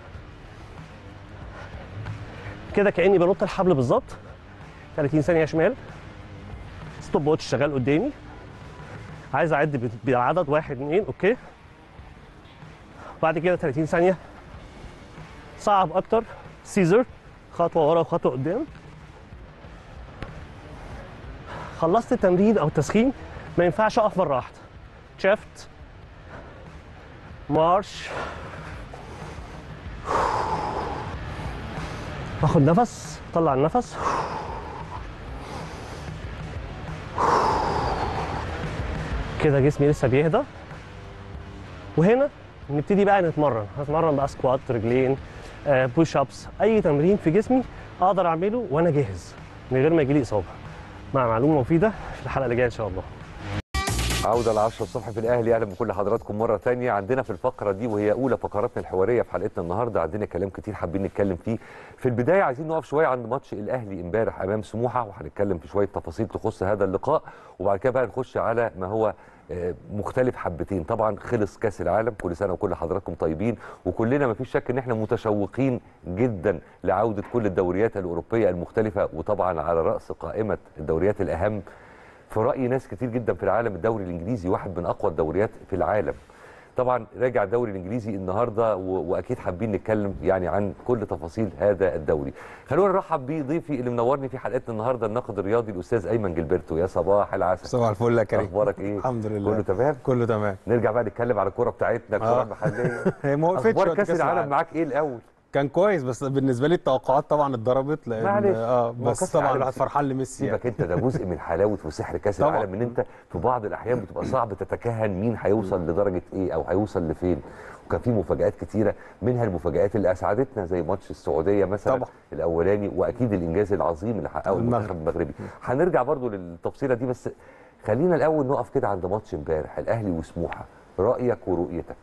كده كاني بنط الحبل بالظبط 30 ثانيه شمال ستوب واتش شغال قدامي عايز اعد ب- بعدد واحد اثنين اوكي بعد كده 30 ثانيه صعب اكتر سيزر خطوه ورا وخطوه قدام خلصت التمرين او التسخين ما ينفعش اقف مره واحده شفت مارش باخد نفس طلع النفس كده جسمي لسه بيهدى وهنا نبتدي بقى نتمرن هتمرن بقى سكوات رجلين بوش ابس اي تمرين في جسمي اقدر اعمله وانا جاهز من غير ما يجيلي اصابه مع معلومه مفيده في الحلقه اللي جايه ان شاء الله عودة ل 10 الصبح في الأهلي أهلا بكل حضراتكم مرة تانية عندنا في الفقرة دي وهي أولى فقراتنا الحوارية في حلقتنا النهاردة عندنا كلام كتير حابين نتكلم فيه في البداية عايزين نقف شوية عند ماتش الأهلي امبارح أمام سموحة وهنتكلم في شوية تفاصيل تخص هذا اللقاء وبعد كده بقى نخش على ما هو آه، مختلف حبتين طبعا خلص كاس العالم كل سنه وكل حضراتكم طيبين وكلنا ما فيش شك ان احنا متشوقين جدا لعوده كل الدوريات الاوروبيه المختلفه وطبعا على راس قائمه الدوريات الاهم في راي ناس كتير جدا في العالم الدوري الانجليزي واحد من اقوى الدوريات في العالم طبعا راجع الدوري الانجليزي النهارده و... واكيد حابين نتكلم يعني عن كل تفاصيل هذا الدوري خلونا نرحب بضيفي اللي منورني في حلقتنا النهارده الناقد الرياضي الاستاذ ايمن جilberto يا صباح العسل صباح الفل يا كريم اخبارك ايه الحمد لله كله تمام كله تمام نرجع بقى نتكلم على الكوره بتاعتنا الكوره آه. المحليه هي ما وقفتش اخبار وقت كاس العالم معاك ايه الاول كان كويس بس بالنسبه لي التوقعات طبعا اتضربت لان معلش. اه ما هو بس كأس طبعا العالم الواحد سيبك- فرحان لميسي يعني. سيبك انت ده جزء من حلاوه وسحر كاس طبعاً. العالم ان انت في بعض الاحيان بتبقى صعب تتكهن مين هيوصل لدرجه ايه او هيوصل لفين وكان في مفاجات كتيره منها المفاجات اللي اسعدتنا زي ماتش السعوديه مثلا طبعاً. الاولاني واكيد الانجاز العظيم اللي حققه المنتخب المغربي هنرجع برضو للتفصيله دي بس خلينا الاول نقف كده عند ماتش امبارح الاهلي وسموحه رايك ورؤيتك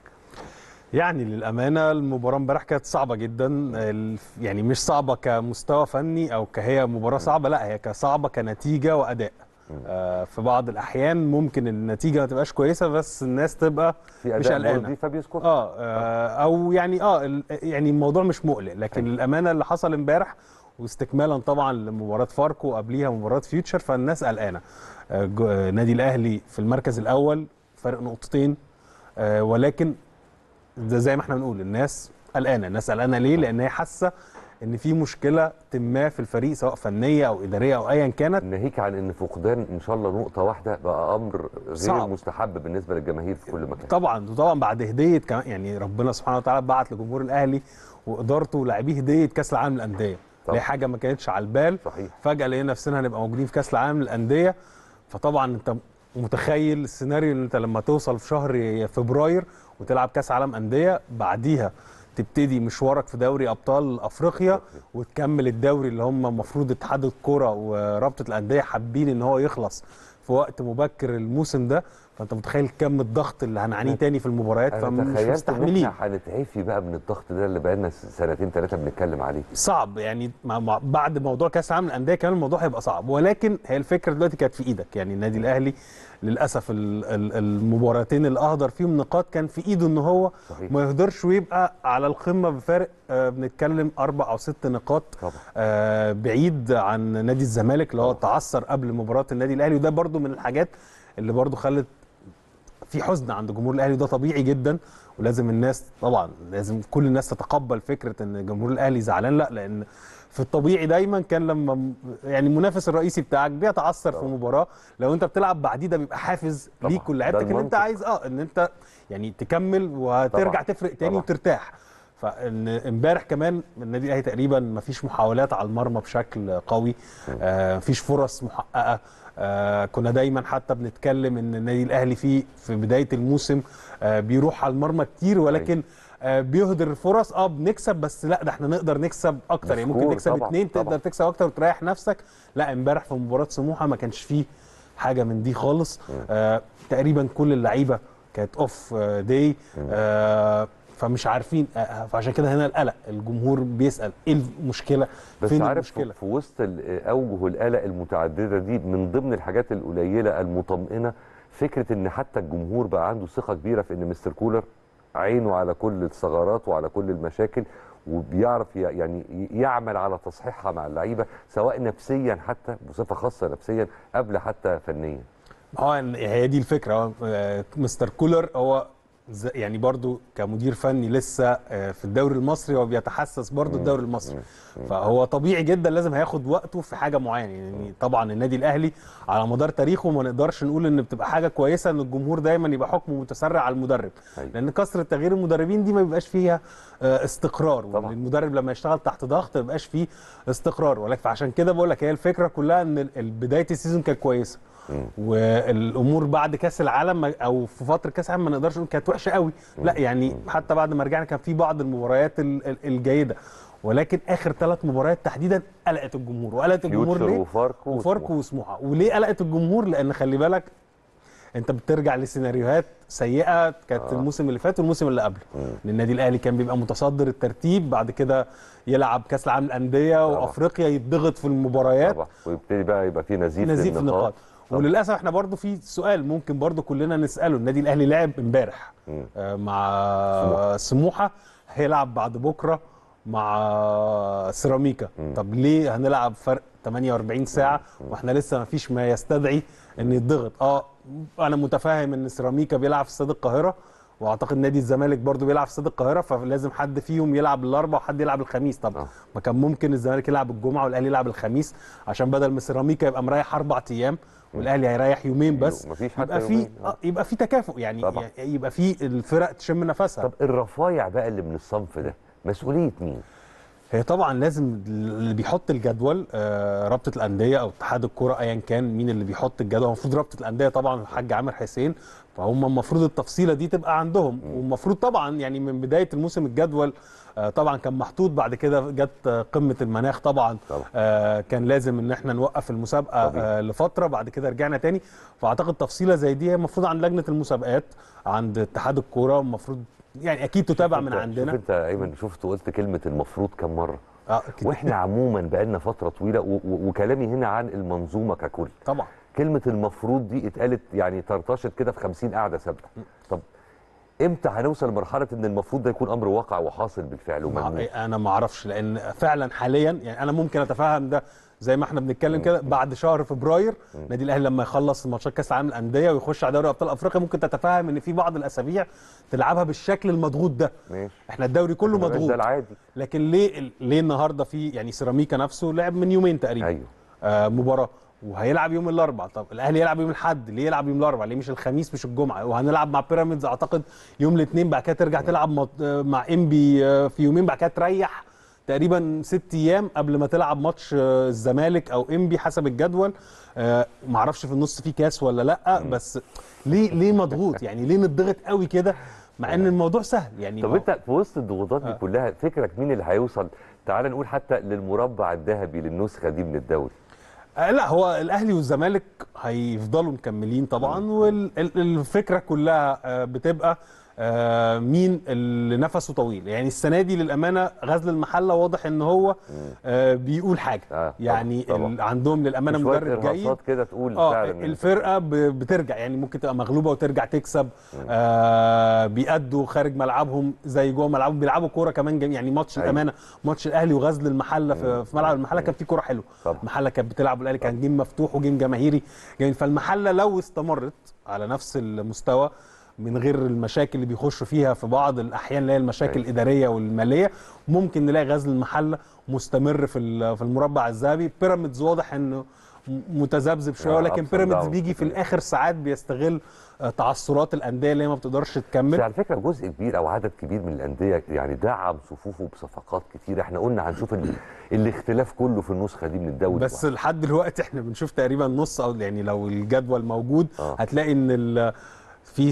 يعني للامانه المباراه امبارح كانت صعبه جدا ال- يعني مش صعبه كمستوى فني او كهي مباراه صعبه لا هي كصعبه كنتيجه واداء آه في بعض الاحيان ممكن النتيجه ما تبقاش كويسه بس الناس تبقى في مش اداء قلقانه مرضي فبيسكت آه, اه او يعني اه ال- يعني الموضوع مش مقلق لكن الامانه اللي حصل امبارح واستكمالا طبعا لمباراه فاركو قبليها مباراه فيوتشر فالناس قلقانه آه جو- آه، نادي الاهلي في المركز الاول فرق نقطتين آه ولكن ده زي ما احنا بنقول الناس قلقانه الناس قلقانه ليه لان هي حاسه ان في مشكله ما في الفريق سواء فنيه او اداريه او ايا كانت ناهيك عن ان فقدان ان شاء الله نقطه واحده بقى امر غير صعب. مستحب بالنسبه للجماهير في كل مكان طبعا وطبعا بعد هديه كمان يعني ربنا سبحانه وتعالى بعت لجمهور الاهلي وادارته ولاعبيه هديه كاس العالم للانديه طبعا. دي حاجه ما كانتش على البال صحيح فجاه لقينا نفسنا هنبقى موجودين في كاس العالم للانديه فطبعا انت متخيل السيناريو ان انت لما توصل في شهر فبراير وتلعب كاس عالم انديه بعديها تبتدي مشوارك في دوري ابطال افريقيا وتكمل الدوري اللي هم المفروض اتحاد الكوره ورابطه الانديه حابين ان هو يخلص في وقت مبكر الموسم ده فانت متخيل كم الضغط اللي هنعانيه تاني في المباريات انا فمش تخيلت ان مستحملين احنا هنتعفي بقى من الضغط ده اللي بقالنا سنتين ثلاثه بنتكلم عليه صعب يعني مع مع بعد موضوع كاس العالم للانديه كمان الموضوع هيبقى صعب ولكن هي الفكره دلوقتي كانت في ايدك يعني النادي الاهلي للاسف ال- ال- المباراتين اللي اهدر فيهم نقاط كان في ايده ان هو صحيح. ما يهدرش ويبقى على القمه بفارق آه، بنتكلم اربع او ست نقاط طبعا آه، بعيد عن نادي الزمالك اللي هو طبعا. تعثر قبل مباراه النادي الاهلي وده برضو من الحاجات اللي برضو خلت في حزن عند جمهور الاهلي وده طبيعي جدا ولازم الناس طبعا لازم كل الناس تتقبل فكره ان جمهور الاهلي زعلان لا لان في الطبيعي دايما كان لما م- يعني المنافس الرئيسي بتاعك بيتعثر في طبعا. مباراه لو انت بتلعب بعديه ده بيبقى حافز طبعا. ليك ده ولعيبتك ان انت المنطق. عايز اه ان انت يعني تكمل وترجع طبعا. تفرق تاني طبعا. وترتاح فان امبارح كمان النادي الاهلي تقريبا ما فيش محاولات على المرمى بشكل قوي آه مفيش فرص محققه آه كنا دايما حتى بنتكلم ان النادي الاهلي في في بدايه الموسم آه بيروح على المرمى كتير ولكن آه بيهدر الفرص اه بنكسب بس لا ده احنا نقدر نكسب اكتر يعني ممكن بسكور نكسب طبعا، اتنين طبعا. تقدر تكسب اكتر وتريح نفسك لا امبارح في مباراه سموحه ما كانش فيه حاجه من دي خالص آه تقريبا كل اللعيبه كانت اوف داي آه فمش عارفين آه فعشان كده هنا القلق الجمهور بيسال ايه المشكله بس فين عارف المشكله في وسط ال- اوجه القلق المتعدده دي من ضمن الحاجات القليله المطمئنه فكره ان حتى الجمهور بقى عنده ثقه كبيره في ان مستر كولر عينه على كل الثغرات وعلى كل المشاكل وبيعرف ي- يعني ي- يعمل على تصحيحها مع اللعيبه سواء نفسيا حتى بصفه خاصه نفسيا قبل حتى فنيا اه إن هي دي الفكره هو آه، مستر كولر هو ز- يعني برضو كمدير فني لسه آه، في الدوري المصري هو بيتحسس برضو الدوري المصري فهو طبيعي جدا لازم هياخد وقته في حاجه معينه يعني طبعا النادي الاهلي على مدار تاريخه ما نقدرش نقول ان بتبقى حاجه كويسه ان الجمهور دايما يبقى حكمه متسرع على المدرب أيوة. لان كثره تغيير المدربين دي ما بيبقاش فيها آه، استقرار طبعا. المدرب لما يشتغل تحت ضغط ما بيبقاش فيه استقرار ولكن فعشان كده بقول لك هي الفكره كلها ان ال- ال- بدايه السيزون كانت كويسه والامور بعد كاس العالم ما- او في فتره كاس العالم ما نقدرش نقول كانت وحشه قوي لا يعني حتى بعد ما رجعنا كان في بعض المباريات ال- ال- الجيده ولكن اخر ثلاث مباريات تحديدا قلقت الجمهور وقلقت الجمهور فيوتشر ليه وفاركو وفاركو وسموحة. وسموحه وليه قلقت الجمهور لان خلي بالك انت بترجع لسيناريوهات سيئه كانت آه. آه. الموسم اللي فات والموسم اللي قبله ان النادي الاهلي كان بيبقى متصدر الترتيب بعد كده يلعب كاس العالم للانديه طبعا. وافريقيا يتضغط في المباريات طبعا ويبتدي بقى يبقى في نزيف نزيف للنقاط. النقاط طبعا. وللاسف احنا برضو في سؤال ممكن برضو كلنا نساله النادي الاهلي لعب امبارح مم. آه، مع سموحه هيلعب بعد بكره مع سيراميكا طب ليه هنلعب فرق 48 ساعه واحنا لسه ما فيش ما يستدعي ان يتضغط اه انا متفاهم ان سيراميكا بيلعب في استاد القاهره واعتقد نادي الزمالك برضو بيلعب في استاد القاهره فلازم حد فيهم يلعب الاربع وحد يلعب الخميس طب آه. ما كان ممكن الزمالك يلعب الجمعه والاهلي يلعب الخميس عشان بدل ما سيراميكا يبقى مريح اربع ايام والاهلي هيريح يومين بس مفيش حتى يبقى في يومين. آه، يبقى في تكافؤ يعني طبعا. يبقى في الفرق تشم نفسها طب الرفايع بقى اللي من الصنف ده مسؤوليه مين؟ هي طبعا لازم اللي بيحط الجدول آه، رابطه الانديه او اتحاد الكره ايا كان مين اللي بيحط الجدول المفروض رابطه الانديه طبعا الحاج عامر حسين فهم المفروض التفصيله دي تبقى عندهم والمفروض طبعا يعني من بدايه الموسم الجدول آه، طبعا كان محطوط بعد كده جت آه، قمه المناخ طبعا طبعا. آه، كان لازم ان احنا نوقف المسابقه طبيعي. آه، لفتره بعد كده رجعنا تاني فاعتقد تفصيله زي دي هي المفروض عند لجنه المسابقات عند اتحاد الكوره المفروض يعني اكيد تتابع من شوف عندنا انت ايمن شفت قلت كلمه المفروض كم مره اه كده. واحنا عموما بقالنا فتره طويله و- و- وكلامي هنا عن المنظومه ككل طبعا كلمه المفروض دي اتقالت يعني طرطشت كده في 50 قاعده سابقه طب امتى هنوصل لمرحله ان المفروض ده يكون امر واقع وحاصل بالفعل وممنوع مع- انا ما اعرفش لان فعلا حاليا يعني انا ممكن اتفهم ده زي ما احنا بنتكلم كده بعد شهر فبراير النادي الاهلي لما يخلص ماتشات كاس العالم للانديه ويخش على دوري ابطال افريقيا ممكن تتفهم ان في بعض الاسابيع تلعبها بالشكل المضغوط ده ماشي احنا الدوري كله ما بقاش مضغوط ده العادي لكن ليه ليه النهارده في يعني سيراميكا نفسه لعب من يومين تقريبا ايوه آه مباراه وهيلعب يوم الاربعاء طب الاهلي يلعب يوم الاحد ليه يلعب يوم الاربعاء ليه مش الخميس مش الجمعه وهنلعب مع بيراميدز اعتقد يوم الاثنين بعد كده ترجع تلعب مط- آه، مع انبي آه، في يومين بعد كده تريح تقريبا ست ايام قبل ما تلعب ماتش آه، الزمالك او انبي حسب الجدول آه، معرفش في النص في كاس ولا لا بس ليه ليه مضغوط يعني ليه نضغط قوي كده مع ان الموضوع سهل يعني طب ما- انت في وسط الضغوطات دي آه. كلها فكرك مين اللي هيوصل تعال نقول حتى للمربع الذهبي للنسخه دي من الدوري آه، لا هو الاهلي والزمالك هيفضلوا مكملين طبعا والفكره كلها آه، بتبقى آه، مين اللي نفسه طويل يعني السنه دي للامانه غزل المحله واضح ان هو آه، بيقول حاجه آه، يعني طبعاً. ال- عندهم للامانه شوية مدرب جيد إرهاصات كده تقول اه فعلا إن- الفرقه ب- بترجع يعني ممكن تبقى مغلوبه وترجع تكسب آه بيأدوا خارج ملعبهم زي جوه ملعبهم بيلعبوا كوره كمان جميل يعني ماتش أيوة. الامانه ماتش الاهلي وغزل المحله في, في ملعب المحله كان فيه كوره حلوه طبعا. المحله كانت بتلعب والاهلي كان جيم مفتوح وجيم جماهيري جميل فالمحله لو استمرت على نفس المستوى من غير المشاكل اللي بيخشوا فيها في بعض الاحيان اللي هي المشاكل أيوة. الاداريه والماليه ممكن نلاقي غزل المحله مستمر في ال- في المربع الذهبي بيراميدز واضح انه م- متذبذب شويه آه، ولكن ups and بيراميدز downs بيجي في كده. الاخر ساعات بيستغل آه، تعثرات الانديه اللي هي ما بتقدرش بس تكمل على فكره جزء كبير او عدد كبير من الانديه يعني دعم صفوفه بصفقات كتير احنا قلنا هنشوف ال... الاختلاف كله في النسخه دي من الدوري بس لحد دلوقتي احنا بنشوف تقريبا نص او يعني لو الجدول موجود آه. هتلاقي ان ال- في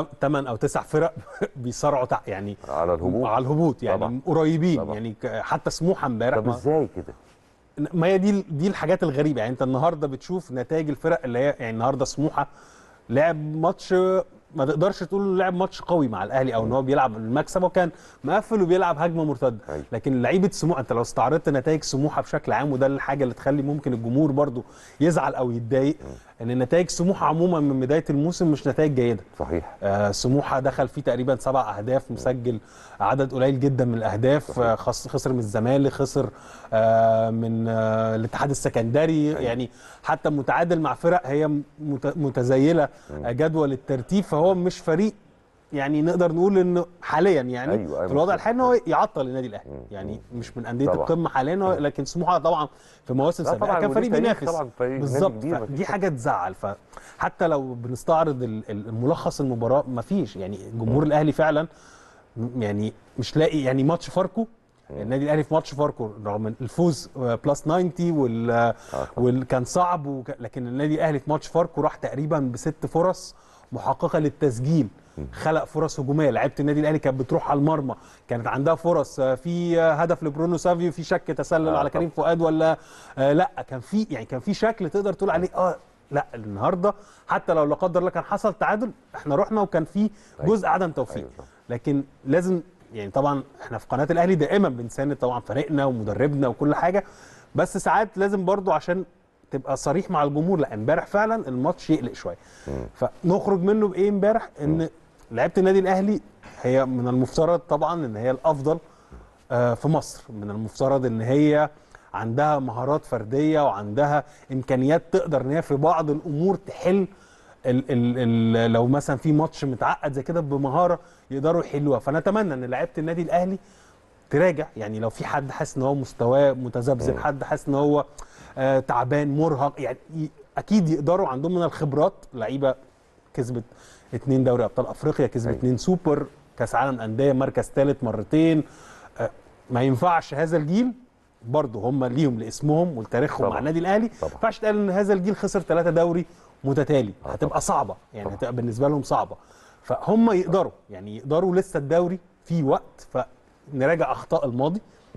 8 او 9 فرق بيصارعوا تع- يعني على الهبوط على الهبوط يعني طبعا. قريبين طبعا. يعني ك- حتى سموحه امبارح طب ما- ازاي كده؟ ما هي دي دي الحاجات الغريبه يعني انت النهارده بتشوف نتائج الفرق اللي هي يعني النهارده سموحه لعب ماتش ما تقدرش تقول لعب ماتش قوي مع الاهلي او ان هو بيلعب المكسب وكان مقفل وبيلعب هجمه مرتده أيوة. لكن لعيبه سموحه انت لو استعرضت نتائج سموحه بشكل عام وده الحاجه اللي تخلي ممكن الجمهور برضو يزعل او يتضايق ان نتائج سموحه عموما من بدايه الموسم مش نتائج جيده صحيح آه، سموحه دخل فيه تقريبا سبع اهداف مسجل عدد قليل جدا من الاهداف آه، خس- خسر من الزمالك خسر آه، من آه، الاتحاد السكندري يعني حتى متعادل مع فرق هي مت- متزيله آه، جدول الترتيب فهو مش فريق يعني نقدر نقول انه حاليا يعني أيوة، أيوة، في الوضع مظبوط. الحالي ان هو يعطل النادي الاهلي مم. يعني مش من انديه طبعا. القمه حاليا هو- لكن سموحه طبعا في مواسم لا سابقه طبعاً، كان وليه فريق تاريخ بينافس طبعاً، فريق نادي بالظبط كبير، مفيش دي شك. حاجه تزعل فحتى لو بنستعرض ال- ال- الملخص المباراه مفيش يعني جمهور الاهلي فعلا م- يعني مش لاقي يعني ماتش فاركو النادي الاهلي في ماتش فاركو رغم إن الفوز آه، بلس 90 وال آه، وال كان صعب وك... لكن النادي الاهلي في ماتش فاركو راح تقريبا بست فرص محققه للتسجيل خلق فرص هجوميه لعيبه النادي الاهلي كانت بتروح على المرمى كانت عندها فرص آه، في آه، هدف لبرونو سافيو في شك تسلل آه، على كريم فؤاد ولا آه لا كان في يعني كان في شكل تقدر تقول عليه اه لا النهارده حتى لو لا قدر الله كان حصل تعادل احنا رحنا وكان في جزء عدم توفيق أيوة طبعاً. لكن لازم يعني طبعا احنا في قناه الاهلي دائما بنساند طبعا فريقنا ومدربنا وكل حاجه بس ساعات لازم برضو عشان تبقى صريح مع الجمهور لا امبارح فعلا الماتش يقلق شويه فنخرج منه بايه امبارح ان لعيبه النادي الاهلي هي من المفترض طبعا ان هي الافضل آه، في مصر من المفترض ان هي عندها مهارات فرديه وعندها امكانيات تقدر ان هي في بعض الامور تحل ال ال ال لو مثلا في ماتش متعقد زي كده بمهاره يقدروا يحلوها فنتمنى ان لعيبه النادي الاهلي تراجع يعني لو في حد حاسس ان هو مستواه متذبذب حد حاسس ان هو آه تعبان مرهق يعني ي- اكيد يقدروا عندهم من الخبرات لعيبه كسبت اتنين دوري ابطال افريقيا كسبت أيوة. اتنين سوبر كاس عالم انديه مركز ثالث مرتين آه ما ينفعش هذا الجيل برضه هم ليهم لاسمهم ولتاريخهم طبعا. مع النادي الاهلي ما طبعا. ينفعش تقال ان هذا الجيل خسر ثلاثه دوري متتالي آه هتبقى طبعا. صعبه يعني طبعا. هتبقى بالنسبه لهم صعبه فهم يقدروا يعني يقدروا لسه الدوري في وقت فنراجع اخطاء الماضي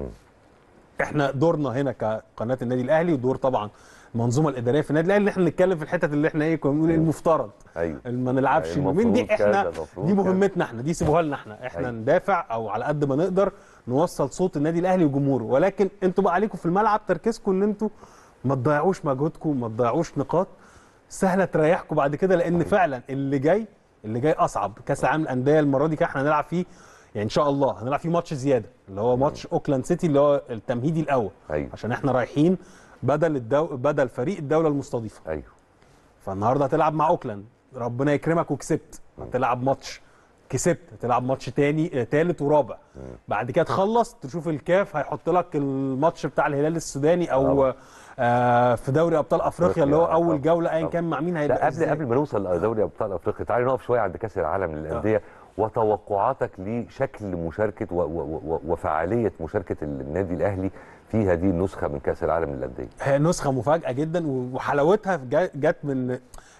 احنا دورنا هنا كقناه النادي الاهلي ودور طبعا المنظومه الاداريه في النادي الاهلي ان احنا نتكلم في الحتت اللي احنا ايه كنا بنقول إيه المفترض ايوه ما نلعبش المفروض اليومين دي كذا، احنا المفروض دي كذا. مهمتنا احنا دي سيبوها لنا احنا احنا أيوة. ندافع او على قد ما نقدر نوصل صوت النادي الاهلي وجمهوره ولكن انتوا بقى عليكم في الملعب تركيزكم ان انتوا ما تضيعوش مجهودكم ما تضيعوش نقاط سهله تريحكم بعد كده لان فعلا اللي جاي اللي جاي اصعب كاس العالم للانديه المره دي كده احنا هنلعب فيه يعني ان شاء الله هنلعب فيه ماتش زياده اللي هو ماتش اوكلاند سيتي اللي هو التمهيدي الاول ايوه عشان احنا رايحين بدل الدو... بدل فريق الدوله المستضيفه ايوه فالنهارده هتلعب مع اوكلاند ربنا يكرمك وكسبت هتلعب ماتش كسبت هتلعب ماتش تاني آه، تالت ورابع بعد كده تخلص تشوف الكاف هيحط لك الماتش بتاع الهلال السوداني او طبعا. آه في دوري ابطال افريقيا اللي هو أفريقيا، اول طبعا. جوله ايا طبعا. كان مع مين لا هيبقى قبل إزاي. قبل ما نوصل لدوري ابطال افريقيا تعالى نقف شويه عند كاس العالم للانديه وتوقعاتك لشكل مشاركه و و و وفعاليه مشاركه النادي الاهلي في هذه النسخه من كاس العالم للانديه هي نسخه مفاجاه جدا وحلاوتها جا- جت من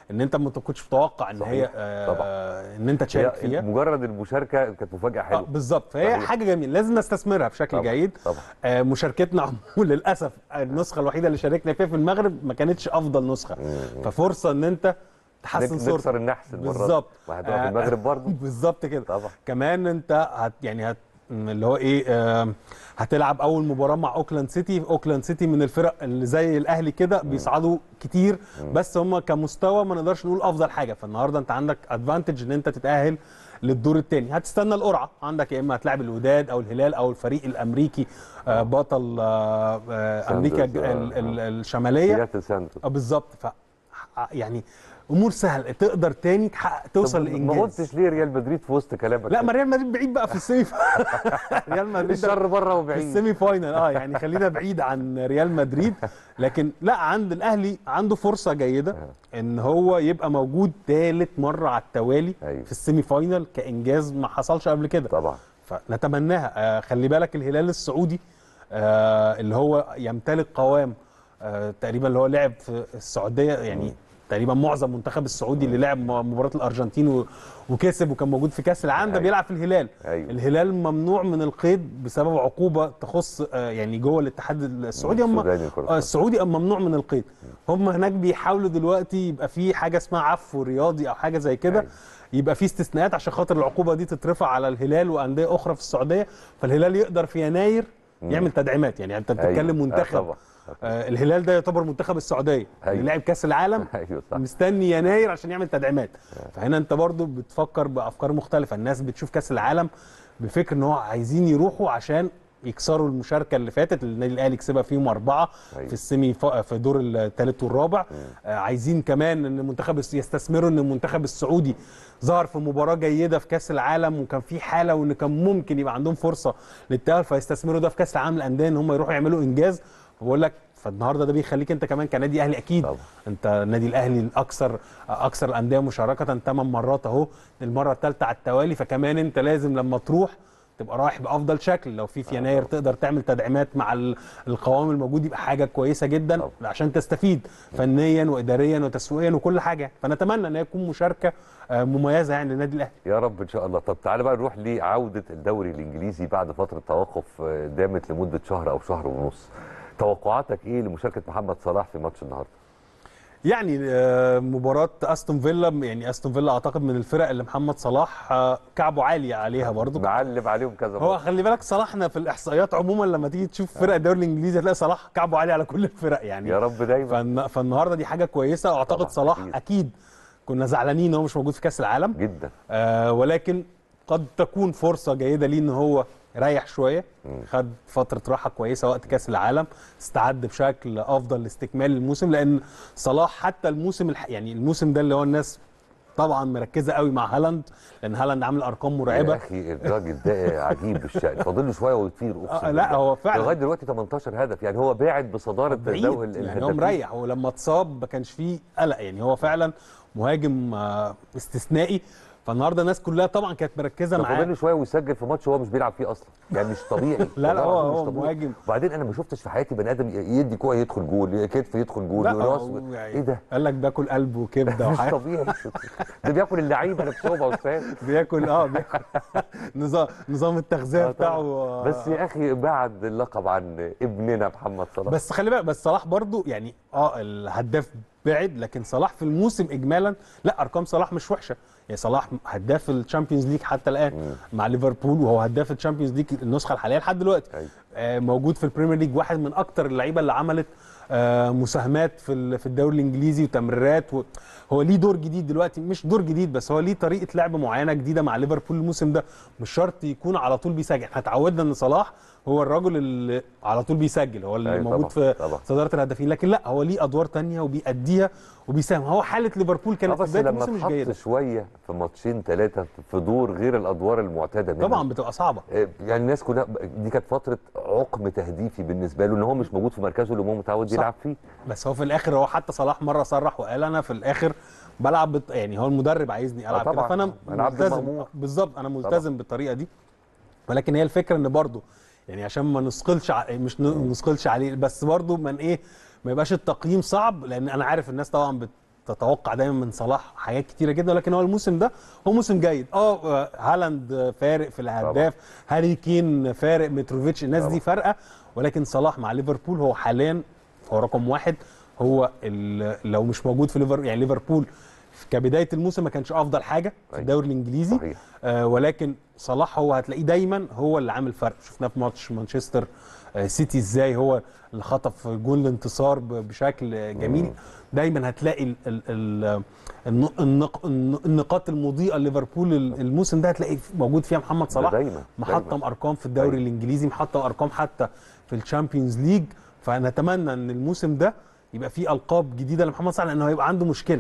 ان انت ما كنتش متوقع ان هي صحيح. آه طبعا. ان انت تشارك هي فيها مجرد المشاركه كانت مفاجاه آه حلوه بالظبط فهي صحيح. حاجه جميله لازم نستثمرها بشكل طبعا. جيد طبعا آه مشاركتنا عموما للاسف النسخه الوحيده اللي شاركنا فيها في المغرب ما كانتش افضل نسخه ففرصه ان انت تحسن نك- صورتك نكسر النحس المره دي. بالظبط ما هتبقى في آه، المغرب برضه بالظبط كده طبعا كمان انت هت يعني هت اللي هو ايه آه هتلعب اول مباراه مع اوكلاند سيتي اوكلاند سيتي من الفرق اللي زي الاهلي كده بيصعدوا كتير بس هم كمستوى ما نقدرش نقول افضل حاجه فالنهارده انت عندك ادفانتج ان انت تتاهل للدور الثاني هتستنى القرعه عندك يا اما هتلاعب الوداد او الهلال او الفريق الامريكي آه بطل آه آه امريكا ساندرز، آه، ال- ال- الشماليه سياتل ساندرز اه بالظبط ف يعني امور سهله تقدر تاني تحقق توصل طب ما لانجاز قلتش ليه ريال مدريد في وسط كلامك لا ما ريال مدريد بعيد بقى في السيمي ريال مدريد ده الشر بره في وبعيد السيمي فاينل اه يعني خلينا بعيد عن ريال مدريد لكن لا عند الاهلي عنده فرصه جيده ان هو يبقى موجود ثالث مره على التوالي أيوة. في السيمي فاينل كانجاز ما حصلش قبل كده طبعا فنتمناها آه خلي بالك الهلال السعودي آه اللي هو يمتلك قوام آه تقريبا اللي هو لعب في السعوديه يعني تقريبا معظم منتخب السعودي اللي لعب م- مباراه الارجنتين و- وكسب وكان موجود في كاس العالم ده أيوة. بيلعب في الهلال أيوة. الهلال ممنوع من القيد بسبب عقوبه تخص آه يعني جوه الاتحاد السعودي هم السوداني لكرة آه القدم. السعودي ممنوع من القيد هم هناك بيحاولوا دلوقتي يبقى في حاجه اسمها عفو رياضي او حاجه زي كده أيوة. يبقى في استثناءات عشان خاطر العقوبه دي تترفع على الهلال وانديه اخرى في السعوديه فالهلال يقدر في يناير يعمل تدعيمات يعني انت بتتكلم أيوة. آه، منتخب طبعا آه الهلال ده يعتبر منتخب السعوديه أيوة. اللي لعب كاس العالم ايوه صح مستني يناير عشان يعمل تدعيمات فهنا انت برضو بتفكر بافكار مختلفه الناس بتشوف كاس العالم بفكر ان هو عايزين يروحوا عشان يكسروا المشاركه اللي فاتت اللي النادي الاهلي كسبها فيهم اربعه أيوة. في السيمي ف- في دور الثالث والرابع آه عايزين كمان ان المنتخب الس- يستثمروا ان المنتخب السعودي ظهر في مباراه جيده في كاس العالم وكان في حاله وان كان ممكن يبقى عندهم فرصه للتاهل فيستثمروا ده في كاس العالم للانديه ان هم يروحوا يعملوا انجاز بقول لك فالنهارده ده بيخليك انت كمان كنادي اهلي اكيد طبعا. انت النادي الاهلي الاكثر اكثر الانديه مشاركه ثمان مرات اهو المره الثالثه على التوالي فكمان انت لازم لما تروح تبقى رايح بافضل شكل لو في في يناير تقدر تعمل تدعيمات مع ال- القوام الموجود يبقى حاجه كويسه جدا طبعا. عشان تستفيد فنيا واداريا وتسويقيا وكل حاجه فنتمنى ان هي تكون مشاركه آه، مميزه يعني للنادي الاهلي يا رب ان شاء الله طب تعالى بقى نروح لعوده الدوري الانجليزي بعد فتره توقف آه، دامت لمده شهر او شهر ونص توقعاتك ايه لمشاركه محمد صلاح في ماتش النهارده يعني آه، مباراة استون فيلا يعني استون فيلا اعتقد من الفرق اللي محمد صلاح آه، كعبه عالي عليها برضو معلم عليهم كذا هو مرة. خلي بالك صلاحنا في الاحصائيات عموما لما تيجي تشوف فرق الدوري الانجليزي هتلاقي صلاح كعبه عالي على كل الفرق يعني يا رب دايما فالن- فالنهارده دي حاجه كويسه واعتقد طبعاً، صلاح أكيد. اكيد, أكيد كنا زعلانين ان هو مش موجود في كاس العالم جدا آه ولكن قد تكون فرصه جيده ليه ان هو ريح شويه خد فتره راحه كويسه وقت كاس العالم استعد بشكل افضل لاستكمال الموسم لان صلاح حتى الموسم الح... يعني الموسم ده اللي هو الناس طبعا مركزه قوي مع هالاند لان هالاند عامل ارقام يا مرعبه اخي الراجل ده عجيب بالشأن فاضل له شويه ويطير اقسم آه لا بالله. هو فعلا لغايه دلوقتي 18 هدف يعني هو باعد بصداره بعيد دوري يعني هو الهدافين. مريح ولما اتصاب ما كانش فيه قلق يعني هو فعلا مهاجم آه، استثنائي فالنهارده الناس كلها طبعا كانت مركزه ده فاضل معاه له شويه ويسجل في ماتش هو مش بيلعب فيه اصلا يعني مش طبيعي لا لا والله هو العظيم هو مش طبيعي. مهاجم وبعدين انا ما شفتش في حياتي بني ادم يدي كوره يدخل جول كتف يدخل جول لا راس هو يعني ايه ده قال لك باكل قلب وكبده مش وحاجات طبيعي ده بياكل اللعيبه نفسهم يا استاذ بياكل اه بياكل نظام نظام التغذيه آه بتاعه طبعاً. آه، بس يا اخي بعد اللقب عن ابننا محمد صلاح بس خلي بالك بس صلاح برضو يعني اه الهداف بعد لكن صلاح في الموسم اجمالا لا ارقام صلاح مش وحشه يعني صلاح هداف الشامبيونز ليج حتى الان مع ليفربول وهو هداف الشامبيونز ليج النسخه الحاليه لحد دلوقتي أيوة. آه موجود في البريمير ليج واحد من اكتر اللعيبه اللي عملت آه مساهمات في ال- في الدوري الانجليزي وتمريرات و... هو ليه دور جديد دلوقتي مش دور جديد بس هو ليه طريقه لعب معينه جديده مع ليفربول الموسم ده مش شرط يكون على طول بيسجل احنا اتعودنا ان صلاح هو الرجل اللي على طول بيسجل هو اللي أيوة موجود طبعاً، في طبعاً. صداره الهدافين لكن لا هو ليه ادوار تانية وبيأديها وبيساهم هو حاله ليفربول آه كانت في بس بدايه لما الموسم مش اتحط جيده شويه في ماتشين ثلاثه في دور غير الادوار المعتاده منه طبعا بتبقى صعبه آه، يعني الناس كلها دي كانت فتره عقم تهديفي بالنسبه له ان هو مش موجود في مركزه اللي هو متعود صح. يلعب فيه بس هو في الاخر هو حتى صلاح مره صرح وقال انا في الاخر بلعب بت... يعني هو المدرب عايزني العب كده طبعاً. فانا أنا عبد ملتزم المأمور. بالظبط انا ملتزم بالطريقه دي ولكن هي الفكره ان برضه يعني عشان ما نثقلش ع... مش ن- نثقلش عليه بس برضه من ايه ما يبقاش التقييم صعب لان انا عارف الناس طبعا بت... تتوقع دايما من صلاح حاجات كتيره جدا ولكن هو الموسم ده هو موسم جيد اه آه، هالاند آه، فارق في الهداف هاري كين فارق متروفيتش الناس دي فارقه ولكن صلاح مع ليفربول هو حاليا هو رقم واحد هو ال- لو مش موجود في ليفربول يعني ليفربول كبدايه الموسم ما كانش افضل حاجه في الدوري الانجليزي صحيح. آه ولكن صلاح هو هتلاقيه دايما هو اللي عامل فرق شفناه في ماتش مانشستر آه سيتي ازاي هو اللي خطف جول الانتصار ب- بشكل آه، جميل دايما هتلاقي ال ال ال الن- النق الن- النقاط المضيئه ليفربول ال- الموسم ده هتلاقي موجود فيها محمد صلاح دايما، محطم دايما. ارقام في الدوري الانجليزي محطم ارقام حتى في الشامبيونز ليج فنتمنى ان الموسم ده يبقى فيه القاب جديده لمحمد صلاح لانه هيبقى عنده مشكله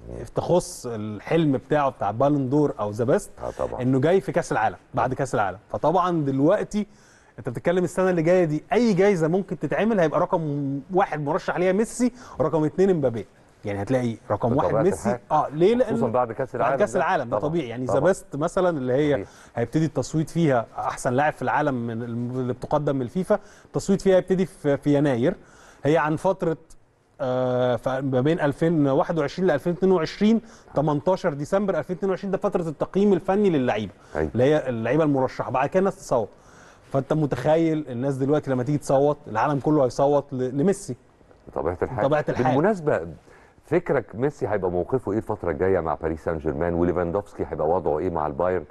تخص الحلم بتاعه بتاع بالون دور او ذا بيست اه طبعا انه جاي في كاس العالم بعد كاس العالم فطبعا دلوقتي انت بتتكلم السنه اللي جايه دي اي جايزه ممكن تتعمل هيبقى رقم واحد مرشح ليها ميسي ورقم اثنين امبابي يعني هتلاقي رقم واحد بطبيعة ميسي الحال. اه ليه لان خصوصا بعد كاس العالم بعد كاس ده. العالم ده طبعاً، طبيعي يعني ذا طبعاً. بيست مثلا اللي هي صحيح. هيبتدي التصويت فيها احسن لاعب في العالم من اللي بتقدم من الفيفا التصويت فيها هيبتدي في, في يناير هي عن فتره آه، ف- ما بين 2021 ل 2022 18 ديسمبر 2022 ده فتره التقييم الفني للعيبه أيوة. اللي هي اللعيبه المرشحه بعد كده الناس تصوت فانت متخيل الناس دلوقتي لما تيجي تصوت العالم كله هيصوت ل- لميسي بطبيعه الحال بطبيعة الحال. بالمناسبه فكرك ميسي هيبقى موقفه ايه الفتره الجايه مع باريس سان جيرمان وليفاندوفسكي هيبقى وضعه ايه مع البايرن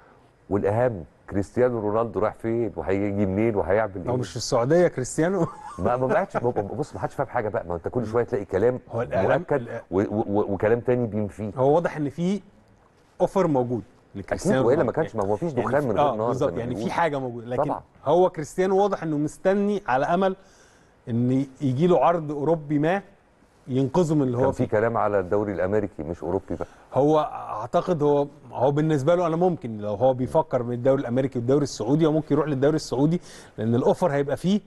والاهم كريستيانو رونالدو رايح فين وهيجي منين وهيعمل هو ايه مش في السعوديه كريستيانو ما ما بقتش ما- بص ما حدش فاهم حاجه بقى ما انت كل شويه تلاقي كلام هو الإعلام- مؤكد و- و- وكلام تاني بينفيه هو واضح ان في اوفر موجود اكيد لكريستيانو والا ما رونالدو. كانش ما هو فيش يعني دخان في- من غير اه نار زي بالظبط ما يعني في بيقولوا. حاجه موجوده لكن طبعاً. هو كريستيانو واضح انه مستني على امل ان يجي له عرض اوروبي ما ينقذه من اللي هو كان في فيه كلام على الدوري الامريكي مش اوروبي بقى هو اعتقد هو هو بالنسبه له انا ممكن لو هو بيفكر من الدوري الامريكي والدوري السعودي هو ممكن يروح للدوري السعودي لان الاوفر هيبقى فيه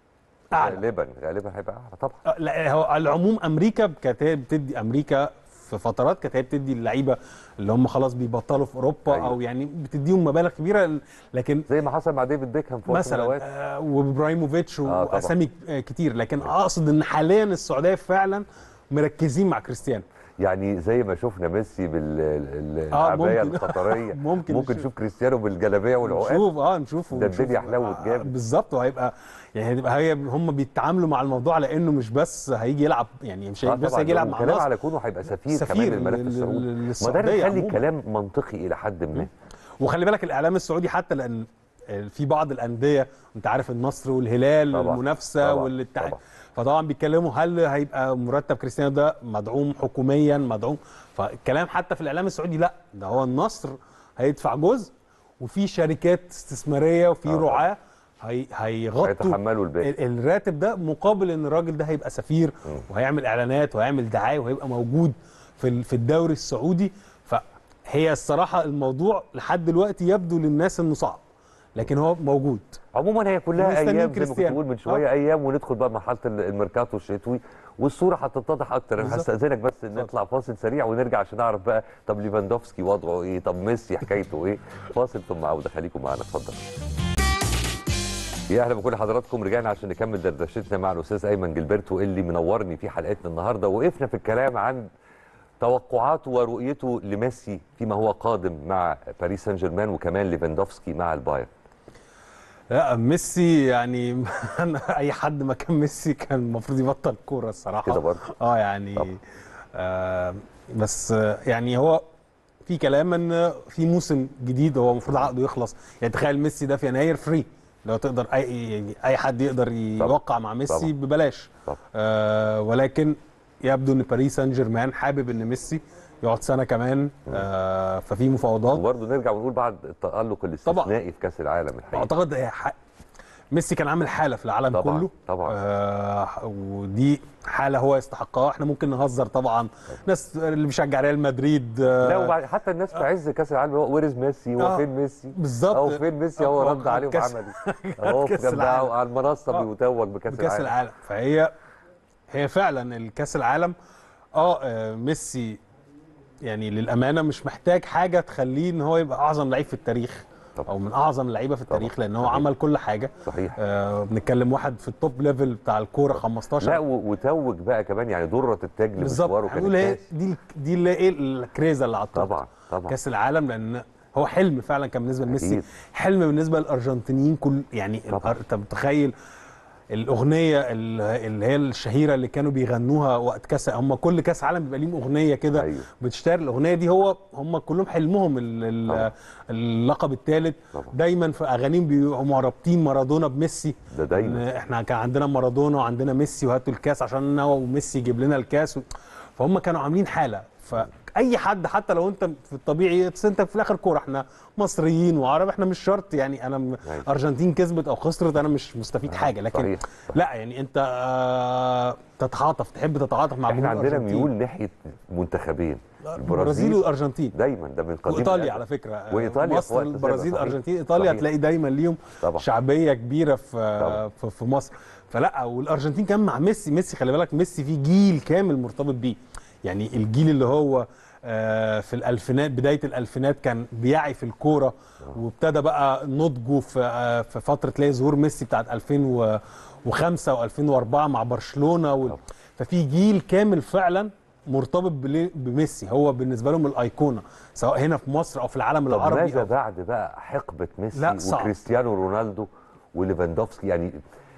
اعلى غالبا غالبا هيبقى اعلى طبعا آه، لا هو على العموم امريكا كانت هي بتدي امريكا في فترات كانت هي بتدي اللعيبه اللي هم خلاص بيبطلوا في اوروبا أيوة. او يعني بتديهم مبالغ كبيره لكن زي ما حصل مع ديفيد بيكهام في وقت من مثلا الأوقات. آه، وابراهيموفيتش آه، طبعاً. واسامي آه، كتير لكن اقصد ان حاليا السعوديه فعلا مركزين مع كريستيانو يعني زي ما شفنا ميسي آه، بالعبايه ممكن. القطريه ممكن ممكن نشوف. نشوف كريستيانو بالجلابيه والعقاد نشوف اه نشوف ده ونشوف. الدنيا حلوت آه، جامد. بالظبط وهيبقى يعني هتبقى هي هم بيتعاملوا مع الموضوع على انه مش بس هيجي يلعب يعني مش آه بس طبعاً، هيجي يلعب مع وكلام النصر على كونه هيبقى سفير, سفير كمان للملف لل- السعودي لل- ما ده للسعودية بيخلي عموماً. الكلام منطقي الى حد ما وخلي بالك الاعلام السعودي حتى لان في بعض الانديه انت عارف النصر والهلال طبعاً، المنافسه طبعاً، والاتحاد طبعاً. فطبعا بيتكلموا هل هيبقى مرتب كريستيانو ده مدعوم حكوميا مدعوم فالكلام حتى في الاعلام السعودي لا ده هو النصر هيدفع جزء وفي شركات استثماريه وفي آه. رعاه هي هيغطوا هيتحملوا الباقي ال- الراتب ده مقابل ان الراجل ده هيبقى سفير وهيعمل اعلانات وهيعمل دعايه وهيبقى موجود في ال- في الدوري السعودي فهي الصراحه الموضوع لحد دلوقتي يبدو للناس انه صعب لكن هو موجود عموما هي كلها مستنيين ايام زي ما كنت كريستيانو. بقول من شويه آه. ايام وندخل بقى مرحله ال- الميركاتو الشتوي والصوره هتتضح اكتر انا بالظبط. هستاذنك بس ان نطلع فاصل سريع ونرجع عشان نعرف بقى طب ليفاندوفسكي وضعه ايه طب ميسي حكايته ايه فاصل ثم عوده خليكم معانا اتفضل يا اهلا بكل حضراتكم رجعنا عشان نكمل دردشتنا مع الاستاذ ايمن جilberto اللي منورني في حلقتنا النهارده وقفنا في الكلام عن توقعاته ورؤيته لميسي فيما هو قادم مع باريس سان جيرمان وكمان ليفاندوفسكي مع البايرن لا ميسي يعني أنا اي حد مكان ميسي كان المفروض يبطل كوره الصراحه كده برضه اه يعني طبعا. آه بس آه، يعني هو في كلام ان في موسم جديد هو المفروض عقده يخلص يعني تخيل ميسي ده في يناير فري لو تقدر اي يعني اي حد يقدر يوقع مع ميسي طبعا. ببلاش طبعا. آه ولكن يبدو ان باريس سان جيرمان حابب ان ميسي يقعد سنه كمان آه ففي مفاوضات وبرضه نرجع ونقول بعد التألق الاستثنائي في كأس العالم الحقيقي اعتقد هي ح- ميسي كان عامل حاله في العالم طبعاً، كله طبعاً. آه ودي حاله هو يستحقها احنا ممكن نهزر طبعا ناس اللي بيشجع ريال مدريد آه لا وبعد حتى الناس في عز كأس العالم هو ويرز ميسي هو آه، فين ميسي بالظبط. هو فين ميسي هو آه، رد عليهم كأس- عملي اهو في كأس جنبها العالم. على المنصة آه. بيتوج بكأس بكاس العالم العالم فهي هي فعلا الكاس العالم اه آه، ميسي يعني للامانه مش محتاج حاجه تخليه ان هو يبقى اعظم لعيب في التاريخ او من اعظم اللعيبه في التاريخ لان هو عمل كل حاجه صحيح آه بنتكلم واحد في التوب ليفل بتاع الكوره 15 لا و- وتوج بقى كمان يعني دره التاج بالظبط لمشواره كان هنقول ايه الكاس. دي دي اللي ايه الكريزه اللي على الطاولة. طبعا طبعا كاس العالم لان هو حلم فعلا كان بالنسبه لميسي أكيد. حلم بالنسبه للارجنتينيين كل يعني طبعاً. الأر- انت متخيل الاغنيه ال- اللي هي الشهيره اللي كانوا بيغنوها وقت كاس هم كل كاس عالم بيبقى ليهم اغنيه كده أيوه. بتشتهر الاغنيه دي هو هم كلهم حلمهم ال- ال- طبعاً. اللقب الثالث طبعاً. دايما في اغانيهم بي- هم رابطين مارادونا بميسي ده دايما إن احنا كان عندنا مارادونا وعندنا ميسي وهاتوا الكاس عشان هو وميسي يجيب لنا الكاس و... فهم كانوا عاملين حاله فاي حد حتى لو انت في الطبيعي بس انت في الاخر كوره احنا مصريين وعرب احنا مش شرط يعني انا م... أيوة. ارجنتين كسبت او خسرت انا مش مستفيد حاجه لكن صحيح. لا يعني انت آه تتعاطف تحب تتعاطف مع احنا جمهور عندنا الأرجنتين. ميول ناحيه منتخبين البرازيل والارجنتين دايما ده من قديم وايطاليا الأزل. على فكره آه، وإيطاليا في مصر وقت البرازيل صحيح. الارجنتين ايطاليا صحيح. هتلاقي دايما ليهم طبعا شعبيه كبيره في طبعا. في, في مصر فلا والارجنتين كان مع ميسي ميسي خلي بالك ميسي في جيل كامل مرتبط بيه يعني الجيل اللي هو آه، في الالفينات بدايه الالفينات كان بيعي في الكوره وابتدى بقى نضجه في آه، في فتره تلاقي ظهور ميسي بتاعت 2005 و2004 مع برشلونه وال... ففي جيل كامل فعلا مرتبط بلي- بميسي هو بالنسبه لهم الايقونه سواء هنا في مصر او في العالم طب العربي ماذا أو بعد بقى حقبه ميسي لا، صعب. وكريستيانو رونالدو وليفاندوفسكي يعني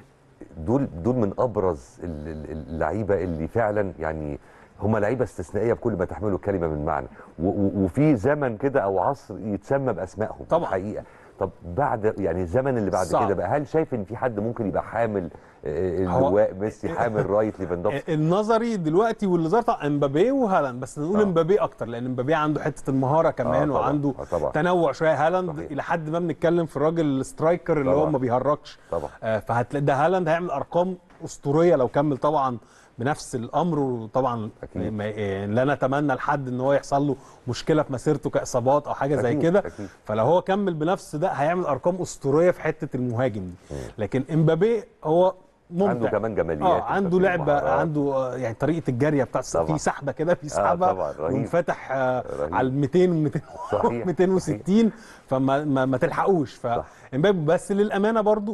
دول دول من ابرز ال- ال- اللعيبه اللي فعلا يعني هم لعيبه استثنائيه بكل ما تحمله الكلمه من معنى و- و- وفي زمن كده او عصر يتسمى باسمائهم طبعاً. الحقيقه طب بعد يعني الزمن اللي بعد صعب. كده بقى هل شايف ان في حد ممكن يبقى حامل آه، هو- اللواء ميسي حامل رايه ليفاندوفسكي النظري دلوقتي واللي ظهر طبعاً امبابي وهالاند بس نقول آه. امبابي اكتر لان امبابي عنده حته المهاره كمان طبعاً. وعنده آه، طبعاً. تنوع شويه هالاند صحيح. الى حد ما بنتكلم في الراجل السترايكر اللي هو طبعاً. ما بيهرجش طبعا آه، فهتلاقي ده هالاند هيعمل ارقام اسطوريه لو كمل طبعا بنفس الامر وطبعا أكيد. ما- آه، لا نتمنى لحد ان هو يحصل له مشكله في مسيرته كاصابات او حاجه زي أكيد، كده أكيد. فلو هو كمل بنفس ده هيعمل ارقام اسطوريه في حته المهاجم دي لكن امبابي هو ممتع عنده كمان جماليات اه عنده وتفكير لعبه ومهارات. عنده آه، يعني طريقه الجريه بتاعت طبعاً. في سحبه كده بيسحبها طبعاً، رهيب. ومنفتح آه رهيب. على ال 200 200 صحيح، 260 فما ما, ما تلحقوش صح. فامبابي بس للامانه برضو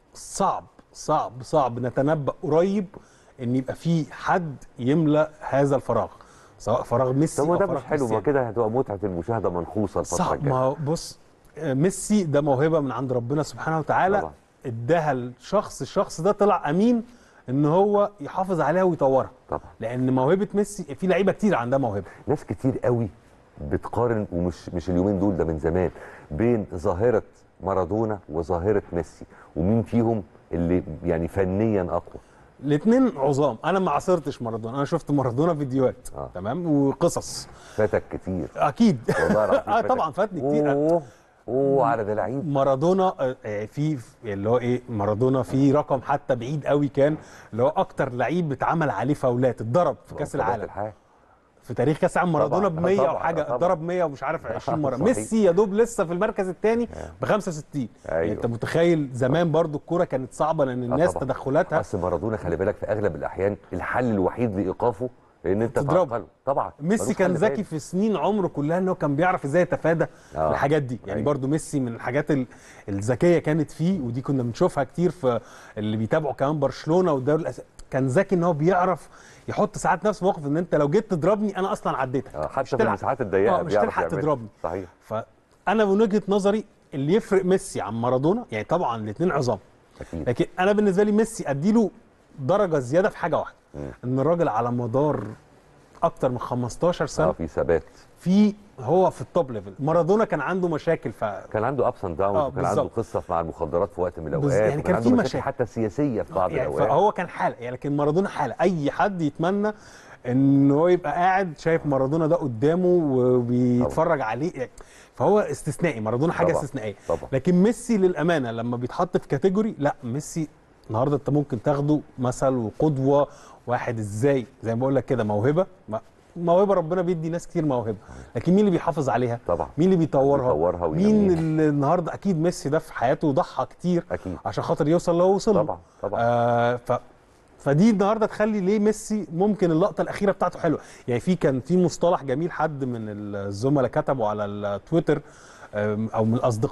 صعب صعب صعب نتنبأ قريب ان يبقى في حد يملأ هذا الفراغ سواء فراغ ميسي طب ما او ده فراغ مش حلو ما كريستيانو. كده هتبقى متعه المشاهده منخوصه الفتره صعب الجايه ما هو بص آه، ميسي ده موهبه من عند ربنا سبحانه وتعالى طبعاً. اداها الشخص الشخص ده طلع امين ان هو يحافظ عليها ويطورها طبعا لان موهبه ميسي في لعيبه كتير عندها موهبه ناس كتير قوي بتقارن ومش مش اليومين دول ده من زمان بين ظاهره مارادونا وظاهره ميسي ومين فيهم اللي يعني فنيا اقوى الاثنين عظام انا ما عاصرتش مارادونا انا شفت مارادونا فيديوهات آه. تمام وقصص فاتك كتير اكيد والله العظيم اه فاتك. طبعا فاتني كتير اوه اوه على ده لعيب مارادونا آه، آه، في اللي هو ايه مارادونا في رقم حتى بعيد قوي كان اللي هو اكتر لعيب اتعمل عليه فاولات اتضرب في كاس طبيعة العالم الحال. في تاريخ كاس العالم مارادونا ب طبعاً، 100 او طبعاً، حاجه طبعاً. اتضرب 100 ومش عارف 20 مره صحيح. ميسي يا دوب لسه في المركز الثاني ب 65 يعني أيوة. انت متخيل زمان برضو الكوره كانت صعبه لان آه الناس طبعاً. تدخلاتها بس مارادونا خلي بالك في اغلب الاحيان الحل الوحيد لايقافه ان انت تضربه. تعقله طبعا ميسي ملوش كان حل ذكي تاني. في سنين عمره كلها ان هو كان بيعرف ازاي يتفادى آه. الحاجات دي يعني أيوة. برضو ميسي من الحاجات ال- الذكيه كانت فيه ودي كنا بنشوفها كتير في اللي بيتابعوا كمان برشلونه والدوري الأس... كان ذكي ان هو بيعرف يحط ساعات نفسه موقف ان انت لو جيت تضربني انا اصلا عديتك آه، مش حتى في تلحق. المساحات الضيقه اه مش بيعرف تلحق يعملها. تضربني صحيح فانا من وجهه نظري اللي يفرق ميسي عن مارادونا يعني طبعا الاثنين عظام اكيد لكن انا بالنسبه لي ميسي اديله درجه زياده في حاجه واحده مم. ان الراجل على مدار اكتر من 15 سنه اه في ثبات في هو في التوب ليفل مارادونا كان عنده مشاكل ف كان عنده ابس اند داونز آه، وكان عنده بالظبط. قصه مع المخدرات في وقت من بز- الاوقات يعني وكان كان عنده في مشاكل مشاكل. حتى سياسيه في بعض يعني الاوقات فهو كان حاله يعني لكن مارادونا حاله اي حد يتمنى ان هو يبقى قاعد شايف مارادونا ده قدامه وبيتفرج عليه يعني فهو استثنائي مارادونا حاجه طبعاً، استثنائيه طبعا لكن ميسي للامانه لما بيتحط في كاتيجوري لا ميسي النهارده انت ممكن تاخده مثل وقدوه واحد ازاي زي ما بقول لك كده موهبه ما- موهبه ربنا بيدي ناس كتير موهبه لكن مين اللي بيحافظ عليها طبعا مين اللي بيطورها بيطورها مين وينميها. اللي النهارده اكيد ميسي ده في حياته ضحى كتير اكيد عشان خاطر يوصل اللي هو وصل له. طبعا طبعا آه ف فدي النهارده تخلي ليه ميسي ممكن اللقطه الاخيره بتاعته حلوه يعني في كان في مصطلح جميل حد من الزملاء كتبه على التويتر آم، او من الاصدقاء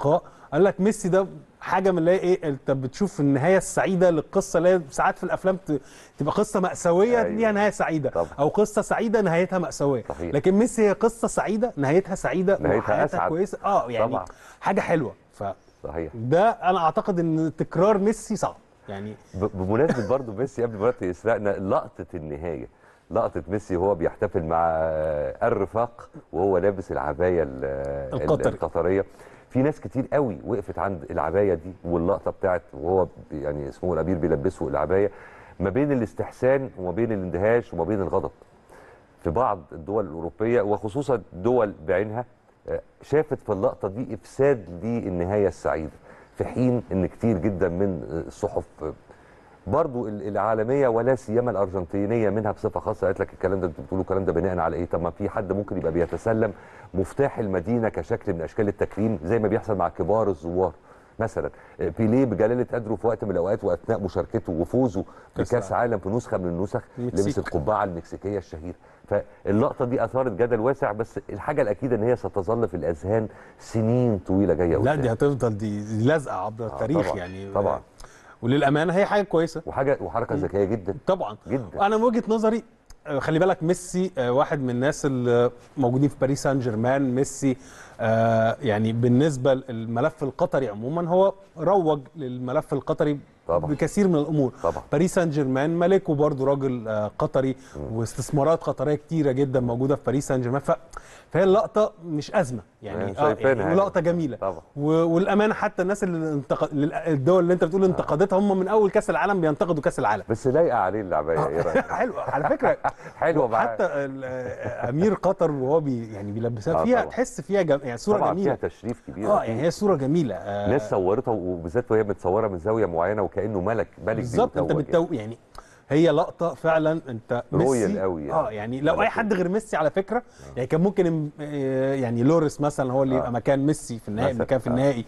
قال لك ميسي ده حاجه من اللي هي ايه انت بتشوف النهايه السعيده للقصه اللي هي ساعات في الافلام ت- تبقى قصه ماساويه أيوة. ليها نهايه سعيده طبعا. او قصه سعيده نهايتها ماساويه صحيح. لكن ميسي هي قصه سعيده نهايتها سعيده نهايتها وحياتها أسعد. كويسه اه يعني طبعا. حاجه حلوه فده صحيح انا اعتقد ان تكرار ميسي صعب يعني ب- بمناسبه برضه ميسي قبل ما وقت يسرقنا لقطه النهايه لقطه ميسي وهو بيحتفل مع آه، الرفاق وهو لابس العبايه ال- ال- القطري. القطريه في ناس كتير قوي وقفت عند العبايه دي واللقطه بتاعت وهو بي- يعني اسمه الامير بيلبسه العبايه ما بين الاستحسان وما بين الاندهاش وما بين الغضب في بعض الدول الاوروبيه وخصوصا دول بعينها آه، شافت في اللقطه دي افساد للنهايه السعيده في حين ان كتير جدا من آه، الصحف آه، برضو ال- العالميه ولا سيما الارجنتينيه منها بصفه خاصه قالت لك الكلام ده انتوا بتقولوا الكلام ده بناء على ايه؟ طب ما في حد ممكن يبقى بيتسلم مفتاح المدينه كشكل من اشكال التكريم زي ما بيحصل مع كبار الزوار مثلا آه، بيليه بجلاله قدره في وقت من الاوقات واثناء مشاركته وفوزه كأس بكاس عالم في نسخه من النسخ المكسيك. لبس القبعه المكسيكيه الشهيره فاللقطه دي اثارت جدل واسع بس الحاجه الاكيده ان هي ستظل في الاذهان سنين طويله جايه لا قدام. دي هتفضل دي, دي لازقه عبر التاريخ طبعاً، يعني طبعاً. وللامانه هي حاجه كويسه وحاجه وحركه ذكيه جدا طبعا جدا انا من وجهه نظري آه، خلي بالك ميسي آه، واحد من الناس اللي موجودين في باريس سان جيرمان ميسي آه، يعني بالنسبه للملف القطري عموما هو روج للملف القطري طبعا. بكثير من الامور طبعا باريس سان جيرمان ملكه برضه راجل آه، قطري واستثمارات قطريه كتيره جدا موجوده في باريس سان جيرمان ف... فهي اللقطه مش ازمه يعني يعني اه شايفينها يعني لقطه جميله طبعا و- والامانه حتى الناس اللي انتقد الدول اللي انت بتقول انتقدتها هم من اول كاس العالم بينتقدوا كاس العالم بس لايقه عليه اللعبيه ايه رايك؟ حلو على فكره حلوه معاه حتى ال- آه، امير قطر وهو بي يعني بيلبسها آه فيها طبعا. تحس فيها جم... يعني صوره طبعا جميله فيها تشريف كبير اه أكيد. يعني هي صوره جميله آه ناس صورتها وبالذات وهي متصوره من زاويه معينه وكانه ملك ملك بالظبط انت بيتوج بتو يعني هي لقطه فعلا انت رويال ميسي قوي يعني. اه يعني لو ملك اي حد غير ميسي على فكره يعني كان ممكن ام- آه، يعني لوريس مثلا هو اللي آه. يبقى مكان ميسي في النهائي مثلا، مكان في آه. النهائي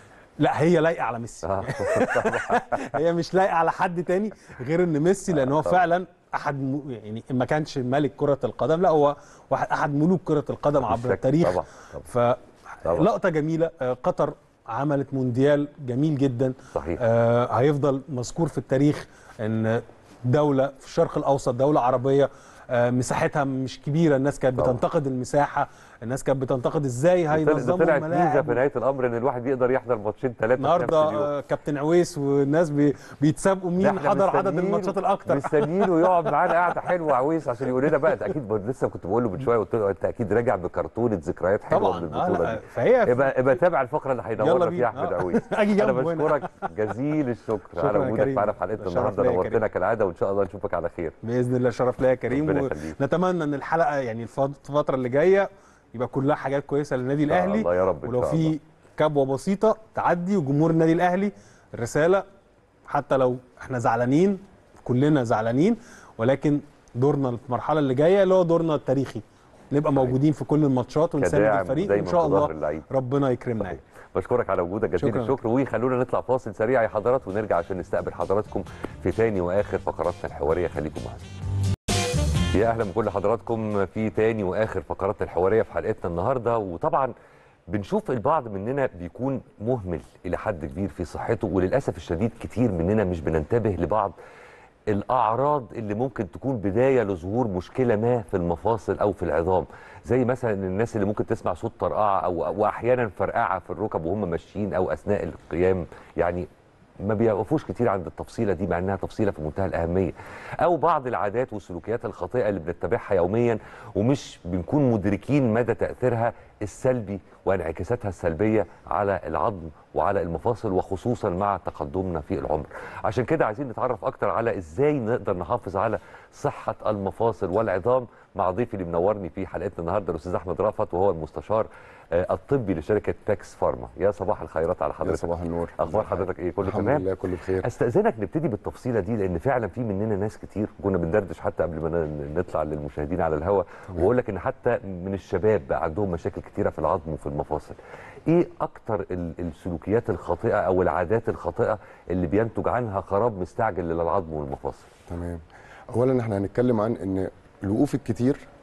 لا هي لايقه على ميسي آه، هي مش لايقه على حد تاني غير ان ميسي لان هو طبعا. فعلا احد م- يعني ما كانش ملك كره القدم لا هو واحد احد ملوك كره القدم عبر بالشكل. التاريخ طبعا طبعا طبعا. فلقطه جميله آه، قطر عملت مونديال جميل جدا صحيح آه هيفضل مذكور في التاريخ ان دوله في الشرق الاوسط دوله عربيه آه مساحتها مش كبيره الناس كانت طبعا. بتنتقد المساحه الناس كانت بتنتقد ازاي ده هينظموا طلعت ميزه في الملاعب نهايه الامر ان الواحد يقدر يحضر ماتشين ثلاثه النهارده آه، كابتن عويس والناس بي بيتسابقوا مين حضر عدد الماتشات الاكتر مستنيينه يقعد معانا قاعده حلوه عويس عشان يقول لنا بقى ده اكيد برضه لسه كنت بقول له من شويه قلت له انت اكيد راجع بكرتونه ذكريات حلوه طبعا من آه البطوله لا دي فهي يبقى يبقى تابع الفقره اللي يلا هينورنا بينا. فيها احمد آه. عويس أجي انا جنبه هنا. بشكرك جزيل الشكر شكراً على يا وجودك كريم. معانا في حلقتنا شرف النهارده ليا يا نورتنا كالعاده وان شاء الله نشوفك على خير باذن الله شرف ليا يا كريم ربنا يخليك. ونتمنى ان الحلقه يعني الفت- الفتره اللي جايه يبقى كلها حاجات كويسه للنادي إن شاء الاهلي الله يا رب إن ولو شاء الله. في كبوه بسيطه تعدي وجمهور النادي الاهلي الرساله حتى لو احنا زعلانين كلنا زعلانين ولكن دورنا في المرحله اللي جايه اللي هو دورنا التاريخي نبقى موجودين في كل الماتشات ونساند كداعم الفريق دايما وان شاء في ظهر الله اللعيب. ربنا يكرمنا يعني. بشكرك على وجودك جزيل شكراً. الشكر وخلونا نطلع فاصل سريع يا حضرات ونرجع عشان نستقبل حضراتكم في تاني واخر فقراتنا الحواريه خليكم معانا يا اهلا بكل حضراتكم في تاني واخر فقراتنا الحواريه في حلقتنا النهارده وطبعا بنشوف البعض مننا بيكون مهمل الى حد كبير في صحته وللاسف الشديد كتير مننا مش بننتبه لبعض الاعراض اللي ممكن تكون بدايه لظهور مشكله ما في المفاصل او في العظام زي مثلا الناس اللي ممكن تسمع صوت طرقعه او واحيانا فرقعه في الركب وهم ماشيين او اثناء القيام يعني ما بيقفوش كتير عند التفصيله دي مع انها تفصيله في منتهى الاهميه او بعض العادات والسلوكيات الخاطئه اللي بنتبعها يوميا ومش بنكون مدركين مدى تاثيرها السلبي وانعكاساتها السلبيه على العظم وعلى المفاصل وخصوصا مع تقدمنا في العمر عشان كده عايزين نتعرف اكتر على ازاي نقدر نحافظ على صحه المفاصل والعظام مع ضيفي اللي منورني في حلقتنا النهارده الاستاذ احمد رافت وهو المستشار آه، الطبي لشركه باكس فارما يا صباح الخيرات على يا حضرتك صباح النور اخبار حضرتك ايه كله الحمد تمام لله كله بخير استاذنك نبتدي بالتفصيله دي لان فعلا في مننا ناس كتير كنا بندردش حتى قبل ما ن- نطلع للمشاهدين على الهواء واقول لك ان حتى من الشباب بقى عندهم مشاكل كتيره في العظم وفي المفاصل ايه اكتر ال- السلوكيات الخاطئه او العادات الخاطئه اللي بينتج عنها خراب مستعجل للعظم والمفاصل تمام اولا احنا هنتكلم عن ان الوقوف الكتير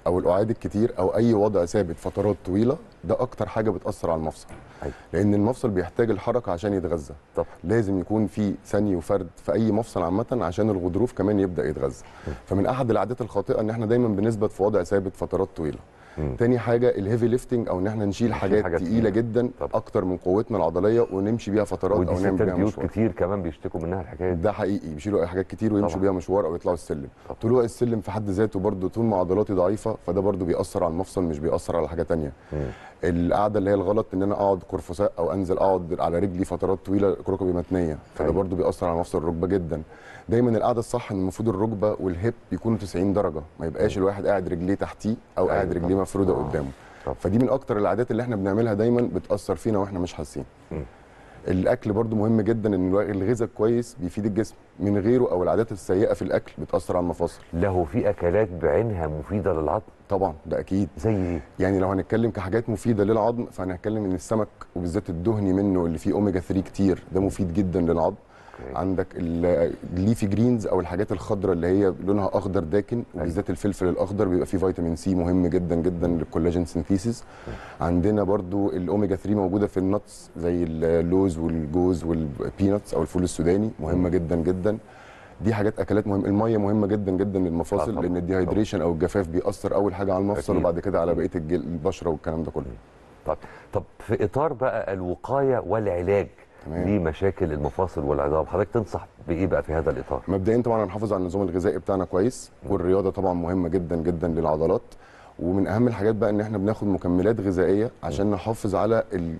او القعاد الكتير او اي وضع ثابت فترات طويله ده اكتر حاجه بتاثر على المفصل أيوة. لان المفصل بيحتاج الحركه عشان يتغذى طب لازم يكون في ثني وفرد في اي مفصل عامه عشان الغضروف كمان يبدا يتغذى فمن احد العادات الخاطئه ان احنا دايما بنثبت في وضع ثابت فترات طويله مم. تاني حاجه الهيفي ليفتنج او ان احنا نشيل حاجات حاجات تقيله تقيلة. جدا طب. اكتر من قوتنا العضليه ونمشي بيها فترات ودي او نعمل ستات بيها بيوت مشوار كتير كمان بيشتكوا منها الحكايه دي ده حقيقي بيشيلوا حاجات كتير ويمشوا طبعا. بيها مشوار او يطلعوا السلم طبعا. طلوع السلم في حد ذاته برضه طول ما عضلاتي ضعيفه فده برضه بيأثر على المفصل مش بيأثر على حاجه تانية مم. القعده اللي هي الغلط ان انا اقعد قرفصاء او انزل اقعد على رجلي فترات طويله ركبي متنيه فده أيوة. برضه بيأثر على مفصل الركبه جدا دايما القعده الصح ان المفروض الركبه والهيب يكونوا 90 درجه ما يبقاش الواحد قاعد رجليه تحتيه او أيوة قاعد رجليه طبعا. مفروده آه. قدامه طبعا. فدي من اكتر العادات اللي احنا بنعملها دايما بتأثر فينا واحنا مش حاسين مم. الاكل برضو مهم جدا ان الوا- الغذاء كويس بيفيد الجسم من غيره او العادات السيئه في الاكل بتاثر على المفاصل له في اكلات بعينها مفيده للعظم طبعا ده اكيد زي ايه يعني لو هنتكلم كحاجات مفيده للعظم فهنتكلم ان السمك وبالذات الدهني منه اللي فيه اوميجا 3 كتير ده مفيد جدا للعظم أوكي. عندك ال- الليفي جرينز او الحاجات الخضراء اللي هي لونها اخضر داكن وبالذات الفلفل الاخضر بيبقى فيه فيتامين سي مهم جدا جدا للكولاجين سينثيسيس عندنا برضو الاوميجا 3 موجوده في النتس زي اللوز والجوز والبينتس او الفول السوداني مهمه جدا جدا دي حاجات اكلات مهمه الميه مهمه جدا جدا آه للمفاصل طبعاً. لان الديهايدريشن او الجفاف بيأثر اول حاجه على المفصل أكيد. وبعد كده على بقيه الجل- البشره والكلام ده كله طب طب في اطار بقى الوقايه والعلاج تمام. لمشاكل المفاصل والعظام حضرتك تنصح بايه بقى في هذا الاطار مبدئيا طبعا هنحافظ على النظام الغذائي بتاعنا كويس والرياضه طبعا مهمه جدا جدا للعضلات ومن اهم الحاجات بقى ان احنا بناخد مكملات غذائيه عشان نحافظ على ال-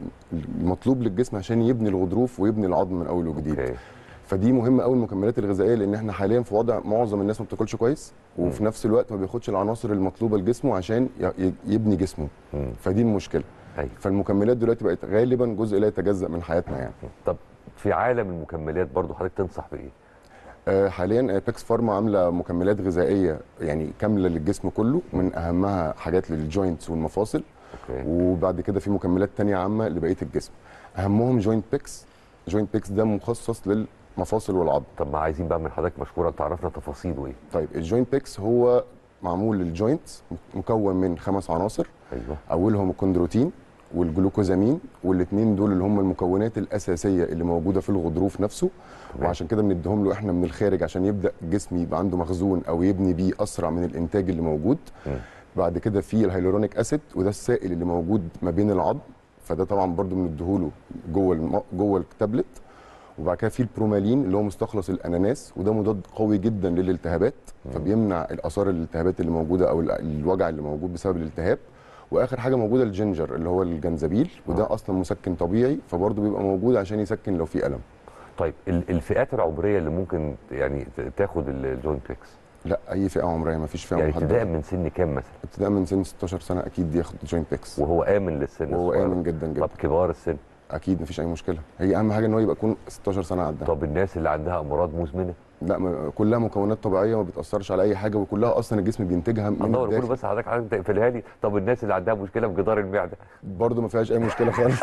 المطلوب للجسم عشان يبني الغضروف ويبني العظم من اول وجديد اوكي فدي مهمه قوي المكملات الغذائيه لان احنا حاليا في وضع معظم الناس ما بتاكلش كويس وفي نفس الوقت ما بياخدش العناصر المطلوبه لجسمه عشان ي- ي- يبني جسمه مم. فدي المشكله أيوة. فالمكملات دلوقتي بقت غالبا جزء لا يتجزا من حياتنا يعني طب في عالم المكملات برضو حضرتك تنصح بايه آه، حاليا بيكس فارما عامله مكملات غذائيه يعني كامله للجسم كله من اهمها حاجات للجوينتس والمفاصل اوكي وبعد كده في مكملات تانية عامه لبقيه الجسم اهمهم جوينت بيكس جوينت بيكس ده مخصص للمفاصل والعظم طب ما عايزين بقى من حضرتك مشكورا تعرفنا تفاصيله ايه طيب الجوينت بيكس هو معمول للجوينتس مكون من خمس عناصر ايوه اولهم الكوندروتين والجلوكوزامين والاثنين دول اللي هم المكونات الاساسيه اللي موجوده في الغضروف نفسه تمام. وعشان كده بنديهم له احنا من الخارج عشان يبدا الجسم يبقى عنده مخزون او يبني بيه اسرع من الانتاج اللي موجود مم. بعد كده في الهيلورونيك اسيد وده السائل اللي موجود ما بين العظم فده طبعا برضو بنديهوله جوه الم... جوه التابلت وبعد كده في البرومالين اللي هو مستخلص الاناناس وده مضاد قوي جدا للالتهابات فبيمنع الاثار الالتهابات اللي موجوده او ال- الوجع اللي موجود بسبب الالتهاب واخر حاجه موجوده الجنجر اللي هو الجنزبيل وده اصلا مسكن طبيعي فبرضه بيبقى موجود عشان يسكن لو في الم طيب ال- الفئات العمريه اللي ممكن يعني ت- تاخد ال- الجوينت بيكس لا اي فئه عمريه ما فيش فئه يعني محدده ابتداء من سن كام مثلا ابتداء من سن 16 سنه اكيد ياخد جوينت بيكس وهو امن للسن وهو الصغير. امن جدا جدا طب كبار السن اكيد مفيش اي مشكله هي اهم حاجه ان هو يبقى يكون 16 سنه عدى طب الناس اللي عندها امراض مزمنه لا ما كلها مكونات طبيعيه ما بتاثرش على اي حاجه وكلها اصلا الجسم بينتجها من الله كله الداخل بس حضرتك عايز تقفلها لي طب الناس اللي عندها مشكله في جدار المعده برضه ما فيهاش اي مشكله خالص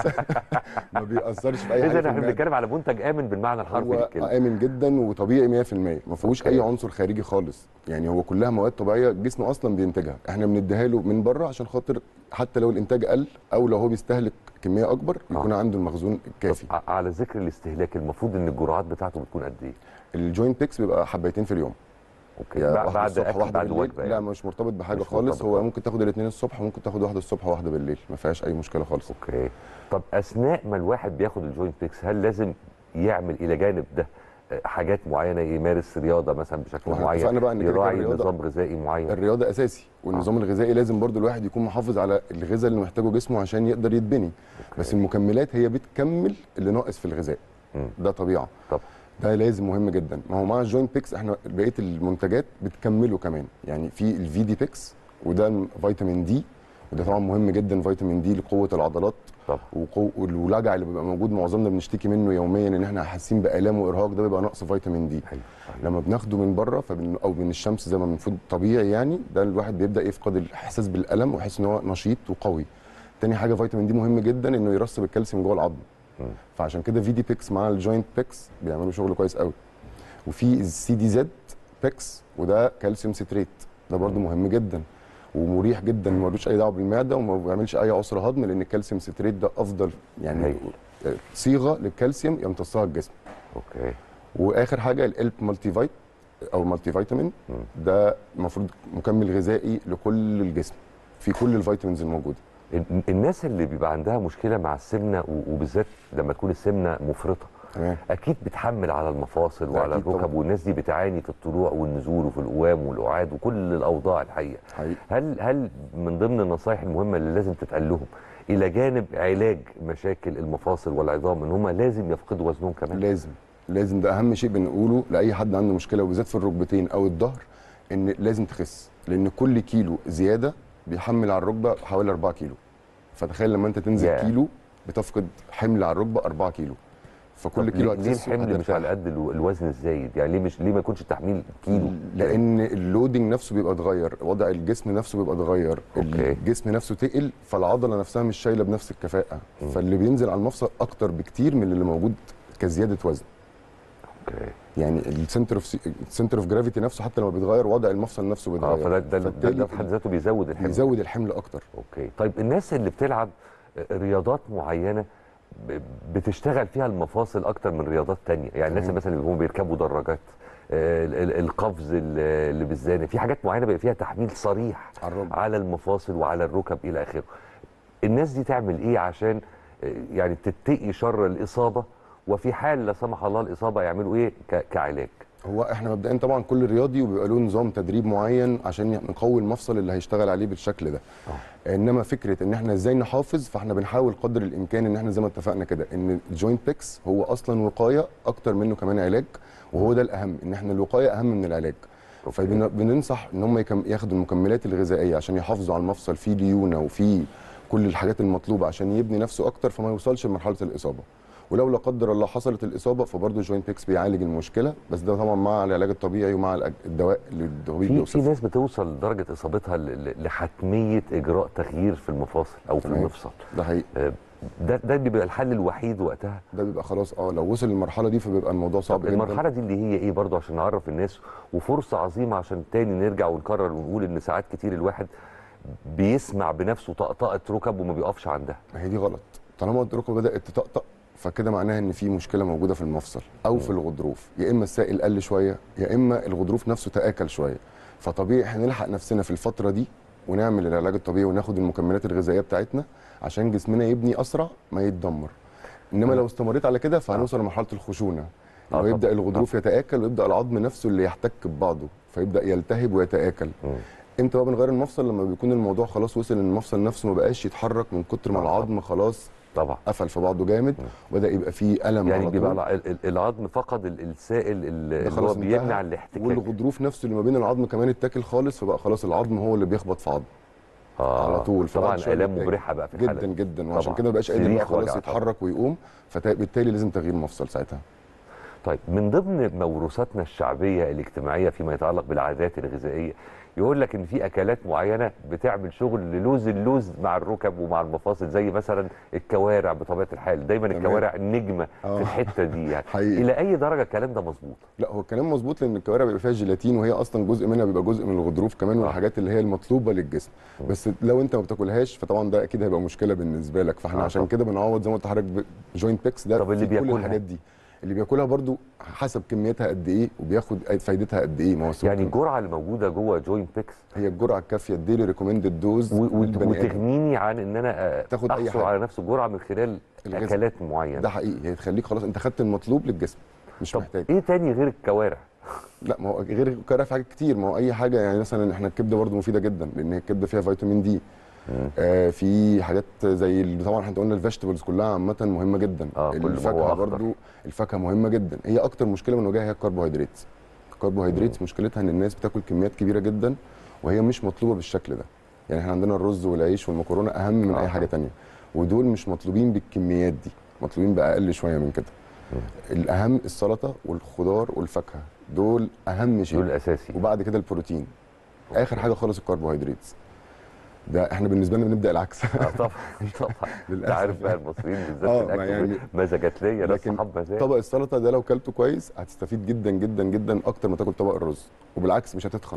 ما بيأثرش في اي حاجه اذا في احنا المعدة. بنتكلم على منتج امن بالمعنى الحرفي هو للكلمه امن جدا وطبيعي 100% ما فيهوش أوكي. اي عنصر خارجي خالص يعني هو كلها مواد طبيعيه الجسم اصلا بينتجها احنا بنديها له من بره عشان خاطر حتى لو الانتاج قل او لو هو بيستهلك كميه اكبر يكون عنده المخزون الكافي ع- على ذكر الاستهلاك المفروض ان الجرعات بتاعته بتكون قد ايه الجوينت بيكس بيبقى حبيتين في اليوم اوكي يا بع- واحده بعد الصبح اكل واحده بعد بالليل وجبه لا يعني. مش مرتبط بحاجه مش خالص مرتبط هو خالص. ممكن تاخد الاثنين الصبح وممكن تاخد واحده الصبح وواحده بالليل ما فيهاش اي مشكله خالص اوكي طب اثناء ما الواحد بياخد الجوينت بيكس هل لازم يعمل الى جانب ده آه، حاجات معينه يمارس رياضه مثلا بشكل واحنا معين اتفقنا بقى إن كده كده يراعي الرياضة- نظام غذائي معين الرياضه اساسي والنظام الغذائي لازم برضو الواحد يكون محافظ على الغذاء اللي محتاجه جسمه عشان يقدر يتبني بس المكملات هي بتكمل اللي ناقص في الغذاء مم. ده طبيعه طب ده لازم مهم جدا ما هو مع الجوينت بيكس احنا بقيه المنتجات بتكمله كمان يعني في الفي دي بيكس وده فيتامين دي وده طبعا مهم جدا فيتامين دي لقوه العضلات طب وقو... والوجع اللي بيبقى موجود معظمنا بنشتكي منه يوميا ان احنا حاسين بالام وارهاق ده بيبقى نقص فيتامين دي ايوه صحيح. لما بناخده من بره فبن... او من الشمس زي ما المفروض طبيعي يعني ده الواحد بيبدا يفقد الاحساس بالالم ويحس ان هو نشيط وقوي تاني حاجه فيتامين دي مهم جدا انه يرسب الكالسيوم جوه العظم مم. فعشان كده في دي بيكس مع الجوينت بيكس بيعملوا شغل كويس قوي وفي السي دي زد بيكس وده كالسيوم ستريت ده برده مهم جدا ومريح جدا ملوش اي دعوه بالمعده وما بيعملش اي عسر هضم لان الكالسيوم ستريت ده افضل يعني هايل. صيغه للكالسيوم يمتصها الجسم اوكي واخر حاجه الالب مالتي فايت او مالتي فيتامين ده المفروض مكمل غذائي لكل الجسم في كل الفيتامينز الموجوده ال- الناس اللي بيبقى عندها مشكله مع السمنه و- وبالذات لما تكون السمنه مفرطه تمام اكيد بتحمل على المفاصل ده وعلى أكيد الركب طبعاً. والناس دي بتعاني في الطلوع والنزول وفي القوام والقعاد وكل الاوضاع الحقيقه حقيقي هل هل من ضمن النصائح المهمه اللي لازم تتقال لهم الى جانب علاج مشاكل المفاصل والعظام ان هم لازم يفقدوا وزنهم كمان لازم لازم ده اهم شيء بنقوله لاي حد عنده مشكله وبالذات في الركبتين او الظهر ان لازم تخس لان كل كيلو زياده بيحمل على الركبه حوالي 4 كيلو فتخيل لما انت تنزل ياه. كيلو بتفقد حمل على الركبه 4 كيلو فكل طب كيلو ليه- ليه هتخسه الحمل مش هترتاح. على قد الو- الوزن الزايد يعني ليه مش ليه ما يكونش التحميل كيلو لان اللودنج نفسه بيبقى اتغير وضع الجسم نفسه بيبقى اتغير أوكي. الجسم نفسه تقل فالعضله نفسها مش شايله بنفس الكفاءه فاللي بينزل على المفصل اكتر بكتير من اللي موجود كزياده وزن اوكي يعني السنتر اوف السنتر اوف جرافيتي نفسه حتى لما بيتغير وضع المفصل نفسه اه بيتغير فده ده, ده, فبالتالي ده في حد ذاته بيزود الحمل بيزود الحمل اكتر اوكي طيب الناس اللي بتلعب رياضات معينه ب- بتشتغل فيها المفاصل اكتر من رياضات تانية يعني الناس تمام. مثلا اللي هم بيركبوا دراجات آه، ال- ال- القفز ال- اللي بالزانه في حاجات معينه بيبقى فيها تحميل صريح على الركبة. على المفاصل وعلى الركب الى اخره الناس دي تعمل ايه عشان آه، يعني تتقي شر الاصابه وفي حال لا سمح الله الاصابه يعملوا ايه ك- كعلاج هو احنا مبدئيا طبعا كل رياضي وبيبقى له نظام تدريب معين عشان نقوي المفصل اللي هيشتغل عليه بالشكل ده انما فكره ان احنا ازاي نحافظ فاحنا بنحاول قدر الامكان ان احنا زي ما اتفقنا كده ان الجوينت بيكس هو اصلا وقايه اكتر منه كمان علاج وهو ده الاهم ان احنا الوقايه اهم من العلاج فبننصح ان هم يكم- ياخدوا المكملات الغذائيه عشان يحافظوا على المفصل فيه ليونه وفيه كل الحاجات المطلوبه عشان يبني نفسه اكتر فما يوصلش لمرحله الاصابه ولو لا قدر الله حصلت الاصابه فبرضه الجوينت بيكس بيعالج المشكله بس ده طبعا مع العلاج الطبيعي ومع الأج- الدواء اللي الطبيب في في بيوصفه ناس بتوصل لدرجه اصابتها ل- ل- لحتميه اجراء تغيير في المفاصل او في تمام. المفصل ده حقيقي آه، ده ده بيبقى الحل الوحيد وقتها ده بيبقى خلاص اه لو وصل للمرحله دي فبيبقى الموضوع صعب طب جدا المرحله دي اللي هي ايه برضو عشان نعرف الناس وفرصه عظيمه عشان تاني نرجع ونكرر ونقول ان ساعات كتير الواحد بيسمع بنفسه طقطقه ركب وما بيقفش عندها ما هي دي غلط طالما الركبه بدات تطقطق فكده معناها ان في مشكله موجوده في المفصل او في الغضروف يا اما السائل قل شويه يا اما الغضروف نفسه تاكل شويه فطبيعي احنا نلحق نفسنا في الفتره دي ونعمل العلاج الطبيعي وناخد المكملات الغذائيه بتاعتنا عشان جسمنا يبني اسرع ما يتدمر انما لو استمريت على كده فهنوصل لمرحله الخشونه آه لو يبدا طبعاً. الغضروف يتاكل ويبدا العظم نفسه اللي يحتك ببعضه فيبدا يلتهب ويتاكل امتى بقى بنغير المفصل لما بيكون الموضوع خلاص وصل ان المفصل نفسه ما بقاش يتحرك من كتر ما العظم خلاص طبعا قفل في بعضه جامد وبدا يبقى فيه الم يعني على بيبقى طول. الع- ال- ال- العظم فقد ال- السائل ال- ده اللي هو خلاص انتهى. بيمنع الاحتكاك والغضروف نفسه اللي ما بين العظم كمان اتاكل خالص فبقى خلاص العظم هو اللي بيخبط في عظم آه على طول طبعا فبعد شوية الام بيتاكل. مبرحه بقى في الحاله جدا دي. جدا وعشان طبعاً. كده ما بقاش قادر بقى صريخ خلاص وجع طبعاً. يتحرك ويقوم فبالتالي لازم تغيير مفصل ساعتها طيب من ضمن موروثاتنا الشعبيه الاجتماعيه فيما يتعلق بالعادات الغذائيه يقول لك ان في اكلات معينه بتعمل شغل للوز اللوز مع الركب ومع المفاصل زي مثلا الكوارع بطبيعه الحال دايما تمام. الكوارع النجمه آه. في الحته دي يعني حقيقي. الى اي درجه الكلام ده مظبوط لا هو الكلام مظبوط لان الكوارع بيبقى فيها جيلاتين وهي اصلا جزء منها بيبقى جزء من الغضروف كمان والحاجات اللي هي المطلوبه للجسم بس لو انت ما بتاكلهاش فطبعا ده اكيد هيبقى مشكله بالنسبه لك فاحنا آه عشان طبعاً. كده بنعوض زي ما قلت لحضرتك جوينت بيكس ده طب اللي فيه كل بياكلها؟ الحاجات دي اللي بياكلها برضو حسب كميتها قد ايه وبياخد فايدتها قد ايه ما هو يعني السكر- الجرعه اللي موجوده جوه جوينت بيكس هي الجرعه الكافيه الديلي ريكومندد دوز و- و- للبني آدم. وتغنيني عن ان انا آه، تاخد أي احصل حاجة. على نفس الجرعه من خلال الغذاء. اكلات معينه ده حقيقي هي تخليك خلاص انت خدت المطلوب للجسم مش طب محتاج ايه تاني غير الكوارع لا ما هو غير الكوارع في حاجات كتير ما هو اي حاجه يعني مثلا احنا الكبده برضو مفيده جدا لان الكبده فيها فيتامين دي آه في حاجات زي ال- طبعا احنا قلنا الفيجيتابلز كلها عامه مهمه جدا آه، كل ما هو الفاكهه أخضر. برضو الفاكهه مهمه جدا هي اكتر مشكله بنواجهها هي الكربوهيدرات الكربوهيدرات مشكلتها ان الناس بتاكل كميات كبيره جدا وهي مش مطلوبه بالشكل ده يعني احنا عندنا الرز والعيش والمكرونه اهم من آه. اي حاجه تانية ودول مش مطلوبين بالكميات دي مطلوبين باقل شويه من كده الاهم السلطه والخضار والفاكهه دول اهم شيء دول الاساسي وبعد كده البروتين اخر حاجه خالص الكربوهيدرات ده احنا بالنسبه لنا بنبدا العكس اه طبعا طبعا انت للأسف عارف بقى المصريين بالذات آه، في ما الاكل يعني- مزاجات ليا ناس لكن صحاب مزاج طبق السلطه ده لو كلته كويس هتستفيد جدا جدا جدا اكتر ما تاكل طبق الرز وبالعكس مش هتتخن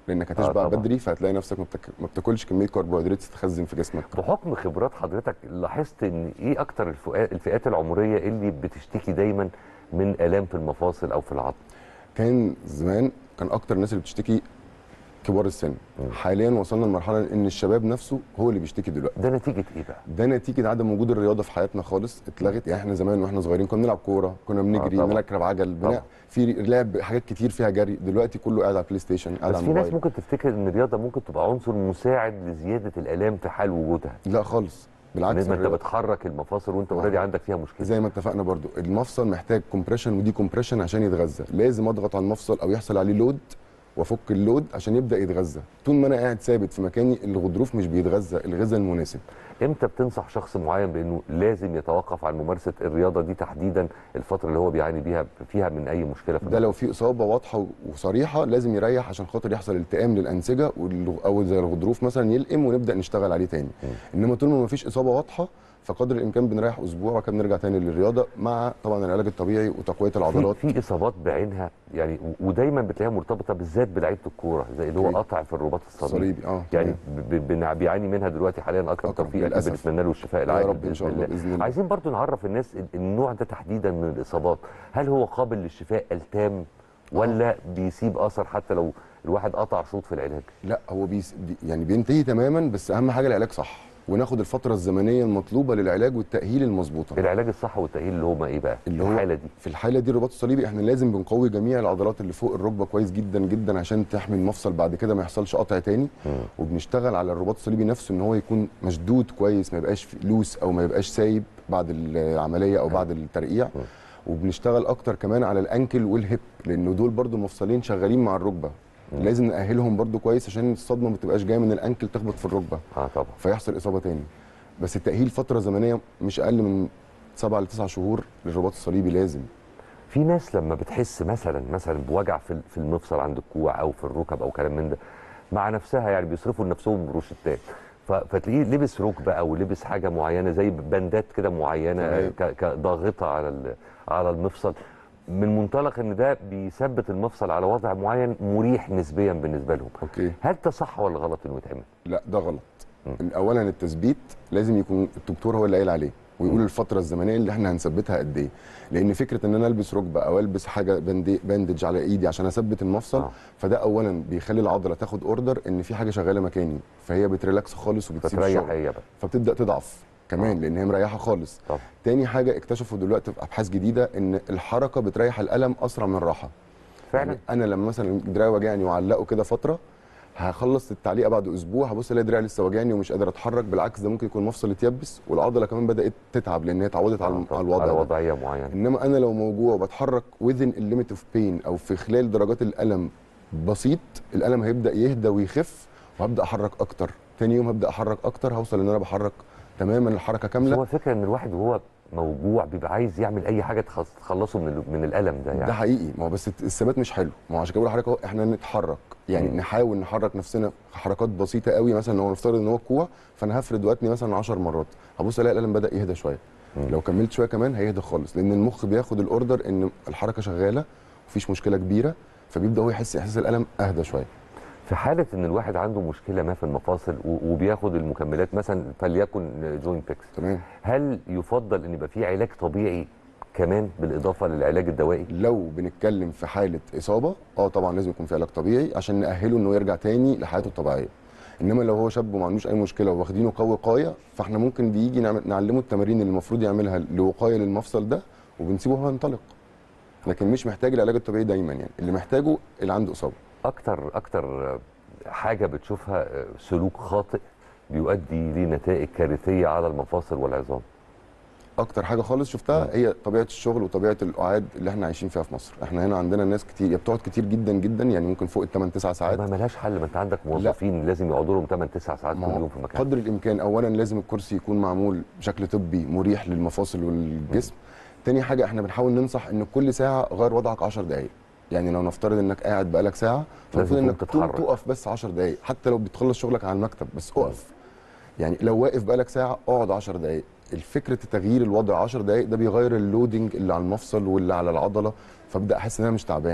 لانك هتشبع طبعاً. بدري فهتلاقي نفسك ما بتاك- ما بتاكلش كميه كربوهيدرات تتخزن في جسمك بحكم خبرات حضرتك لاحظت ان ايه اكتر الفئات الفئات العمريه اللي بتشتكي دايما من الام في المفاصل او في العظم كان زمان كان اكتر الناس اللي بتشتكي كبار السن حاليا وصلنا لمرحله ان الشباب نفسه هو اللي بيشتكي دلوقتي ده نتيجه ايه بقى ده نتيجه عدم وجود الرياضه في حياتنا خالص اتلغت يعني احنا زمان واحنا صغيرين كنا بنلعب كوره كنا بنجري طبعاً. بنركب عجل طبعاً. بنا في لعب حاجات كتير فيها جري دلوقتي كله قاعد على بلاي ستيشن قاعد بس على في ناس الموبايل ممكن تفتكر ان الرياضه ممكن تبقى عنصر مساعد لزياده الالام في حال وجودها لا خالص بالعكس لازم انت الرياضة- بتحرك المفاصل وانت آه. اوريدي عندك فيها مشكله زي ما اتفقنا برضو المفصل محتاج كومبريشن ودي كومبريشن عشان يتغذى لازم اضغط على المفصل او يحصل عليه لود وافك اللود عشان يبدا يتغذى طول ما انا قاعد ثابت في مكاني الغضروف مش بيتغذى الغذاء المناسب امتى بتنصح شخص معين بانه لازم يتوقف عن ممارسه الرياضه دي تحديدا الفتره اللي هو بيعاني بيها فيها من اي مشكله في ده لو في اصابه واضحه وصريحه لازم يريح عشان خاطر يحصل التئام للانسجه والغ- او زي الغضروف مثلا يلئم ونبدا نشتغل عليه تاني انما طول ما مفيش اصابه واضحه فقدر الامكان بنريح اسبوع وبعد كده بنرجع تاني للرياضه مع طبعا العلاج الطبيعي وتقويه العضلات في, في اصابات بعينها يعني و- ودايما بتلاقيها مرتبطه بالذات بلعيبه الكوره زي اللي هو أوكي. قطع في الرباط الصليبي الصليبي اه يعني تمام. ب- ب- بنع- بيعاني منها دلوقتي حاليا اكرم أكرم، توفيق أكيد للأسف. بنتمنى له الشفاء يا العاجل رب إن شاء الله بإذن الله. عايزين برضو نعرف الناس ال- النوع ده تحديدا من الاصابات هل هو قابل للشفاء التام ولا بيسيب اثر حتى لو الواحد قطع شوط في العلاج لا هو بيس بي يعني بينتهي تماما بس اهم حاجه العلاج صح وناخد الفتره الزمنيه المطلوبه للعلاج والتاهيل المظبوطه العلاج الصح والتاهيل اللي هما ايه بقى اللي في هو الحاله دي في الحاله دي الرباط الصليبي احنا لازم بنقوي جميع العضلات اللي فوق الركبه كويس جدا جدا عشان تحمي المفصل بعد كده ما يحصلش قطع تاني وبنشتغل على الرباط الصليبي نفسه ان هو يكون مشدود كويس ما يبقاش في- لوس او ما يبقاش سايب بعد العمليه او بعد الترقيع وبنشتغل اكتر كمان على الانكل والهيب لانه دول برضو مفصلين شغالين مع الركبه لازم نأهلهم برضو كويس عشان الصدمه ما تبقاش جايه من الانكل تخبط في الركبه اه طبعا فيحصل اصابه تاني بس التأهيل فتره زمنيه مش اقل من سبعة لتسعة شهور للرباط الصليبي لازم في ناس لما بتحس مثلا مثلا بوجع في في المفصل عند الكوع او في الركب او كلام من ده مع نفسها يعني بيصرفوا لنفسهم روشتات ف- فتلاقيه لبس ركبه او لبس حاجه معينه زي بندات كده معينه تمام. ك- كضاغطه على ال- على المفصل من منطلق ان ده بيثبت المفصل على وضع معين مريح نسبيا بالنسبه لهم اوكي هل ده صح ولا غلط انه يتعمل لا ده غلط اولا التثبيت لازم يكون الدكتور هو اللي قايل عليه ويقول الفتره الزمنيه اللي احنا هنثبتها قد ايه لان فكره ان انا البس ركبه او البس حاجه بندي باندج على ايدي عشان اثبت المفصل آه. فده اولا بيخلي العضله تاخد اوردر ان في حاجه شغاله مكاني فهي بتريلاكس خالص وبتسيب فتريح الشغل هي بقى فبتبدا تضعف كمان لان هي مريحه خالص طب تاني حاجه اكتشفوا دلوقتي في ابحاث جديده ان الحركه بتريح الالم اسرع من الراحه فعلا يعني انا لما مثلا دراعي وجعني وعلقه كده فتره هخلص التعليقه بعد اسبوع هبص الاقي دراعي لسه وجعني ومش قادر اتحرك بالعكس ده ممكن يكون مفصل اتيبس والعضله كمان بدات تتعب لان هي اتعودت على آه، على على الوضع ده. وضعيه معينه انما انا لو موجوع وبتحرك within الليميت اوف بين او في خلال درجات الالم بسيط الالم هيبدا يهدى ويخف وهبدا احرك اكتر تاني يوم هبدا احرك اكتر هوصل ان انا بحرك تماما الحركه بس كامله هو الفكره ان الواحد وهو موجوع بيبقى عايز يعمل اي حاجه تخص- تخلصه من ال- من الالم ده يعني ده حقيقي ما هو بس الثبات مش حلو ما هو عشان كده بقول لحضرتك اهو احنا نتحرك يعني مم. نحاول نحرك نفسنا حركات بسيطه قوي مثلا لو نفترض ان هو كوع فانا هفرد وقتني مثلا 10 مرات هبص الاقي الالم بدا يهدى شويه مم. لو كملت شويه كمان هيهدى خالص لان المخ بياخد الاوردر ان الحركه شغاله مفيش مشكله كبيره فبيبدا هو يحس احساس الالم اهدى شويه في حاله ان الواحد عنده مشكله ما في المفاصل و- وبياخد المكملات مثلا فليكن جوينت بيكس تمام هل يفضل ان يبقى في علاج طبيعي كمان بالاضافه للعلاج الدوائي لو بنتكلم في حاله اصابه اه طبعا لازم يكون في علاج طبيعي عشان ناهله انه يرجع تاني لحياته الطبيعيه انما لو هو شاب وما عندوش اي مشكله واخدينه قوي وقايه فاحنا ممكن بيجي نعمل نعلمه التمارين اللي المفروض يعملها لوقايه للمفصل ده وبنسيبه هو ينطلق لكن مش محتاج العلاج الطبيعي دايما يعني اللي محتاجه اللي عنده اصابه اكتر اكتر حاجه بتشوفها سلوك خاطئ بيؤدي لنتائج كارثيه على المفاصل والعظام اكتر حاجه خالص شفتها هي طبيعه الشغل وطبيعه القعاد اللي احنا عايشين فيها في مصر احنا هنا عندنا ناس كتير يا بتقعد كتير جدا جدا يعني ممكن فوق ال 8 9 ساعات ما ملهاش حل ما انت عندك موظفين لازم يقعدوا لهم 8 9 ساعات كل ما هو يوم في مكان قدر الامكان اولا لازم الكرسي يكون معمول بشكل طبي مريح للمفاصل والجسم تاني حاجه احنا بنحاول ننصح ان كل ساعه غير وضعك 10 دقائق يعني لو نفترض انك قاعد بقالك ساعه فالمفروض تقوم انك تقوم تتحرك. تقف بس 10 دقائق حتى لو بتخلص شغلك على المكتب بس اقف يعني لو واقف بقالك ساعه اقعد 10 دقائق الفكره تغيير الوضع 10 دقائق ده بيغير اللودنج اللي على المفصل واللي على العضله فابدا احس ان انا مش تعبان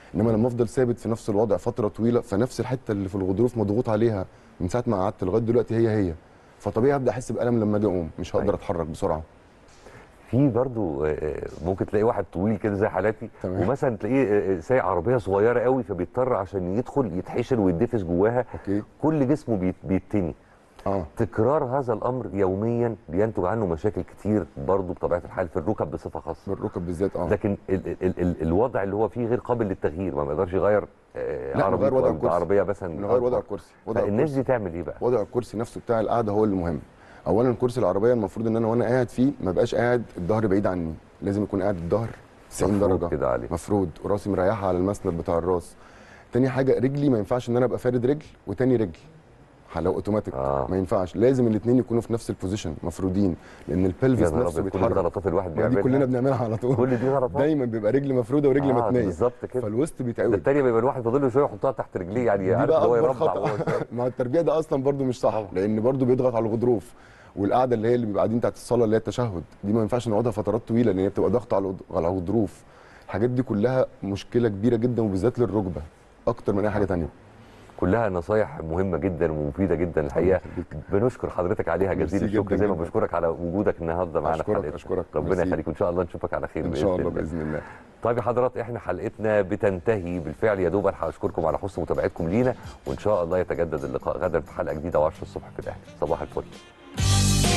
انما لما افضل ثابت في نفس الوضع فتره طويله فنفس الحته اللي في الغضروف مضغوط عليها من ساعه ما قعدت لغايه دلوقتي هي هي فطبيعي ابدا احس بالم لما اجي اقوم مش هقدر أيوة. اتحرك بسرعه في برضو آه، آه، ممكن تلاقي واحد طويل كده زي حالاتي تمام. ومثلا تلاقيه آه، آه، سايق عربيه صغيره قوي فبيضطر عشان يدخل يتحشر ويتدفس جواها اوكي كل جسمه بيت- بيتني اه تكرار هذا الامر يوميا بينتج عنه مشاكل كتير برضو بطبيعه الحال في الركب بصفه خاصه بالركب بالذات اه لكن ال ال ال الوضع اللي هو فيه غير قابل للتغيير ما يقدرش يغير آه، لا، عربيته نغير وضع أو الكرسي. عربيه مثلا نغير وضع أكبر. الكرسي وضع فالناس الكرسي دي تعمل ايه بقى؟ وضع الكرسي نفسه بتاع القعده هو المهم اولا كرسي العربيه المفروض ان انا وانا قاعد فيه ما بقاش قاعد الظهر بعيد عني لازم يكون قاعد الظهر 90 مفروض درجه كده عليه مفروض وراسي مريحه على المسند بتاع الراس تاني حاجه رجلي ما ينفعش ان انا ابقى فارد رجل وتاني رجل لو اوتوماتيك آه. ما ينفعش لازم الاثنين يكونوا في نفس البوزيشن مفرودين لان يا البلفس نهار نفسه أبيض، كل دي بيتحرك غلطات الواحد ما بيعملها دي كلنا بنعملها على طول كل دي غلطات دايما بيبقى رجل مفروده ورجل آه، متنيه بالظبط كده فالوسط ده بيتعوج التانية بيبقى الواحد فاضل له شويه يحطها تحت رجليه يعني دي عارف بقى اللي هو اكبر يربع خطا وهو شايف. ما هو التربيه ده اصلا برضو مش صح لان برضو بيضغط على الغضروف والقعده اللي هي اللي بيبقى قاعدين تحت الصلاه اللي هي التشهد دي ما ينفعش نقعدها فترات طويله لان هي بتبقى ضغط على الغض- على الغضروف الحاجات دي كلها مشكله كبيره جدا وبالذات للركبه اكتر من اي حاجه تانية كلها نصايح مهمه جدا ومفيده جدا الحقيقه بنشكر حضرتك عليها ميرسي جزيل الشكر جداً زي ما جداً. بشكرك على وجودك النهارده معانا في أشكرك- حلقتنا أشكرك. ربنا ميرسي. يخليك وان شاء الله نشوفك على خير ان بإذن شاء الله الله. باذن الله طيب يا حضرات احنا حلقتنا بتنتهي بالفعل يا دوب الحق اشكركم على حسن متابعتكم لينا وان شاء الله يتجدد اللقاء غدا في حلقه جديده و10 الصبح في الاهلي صباح الفل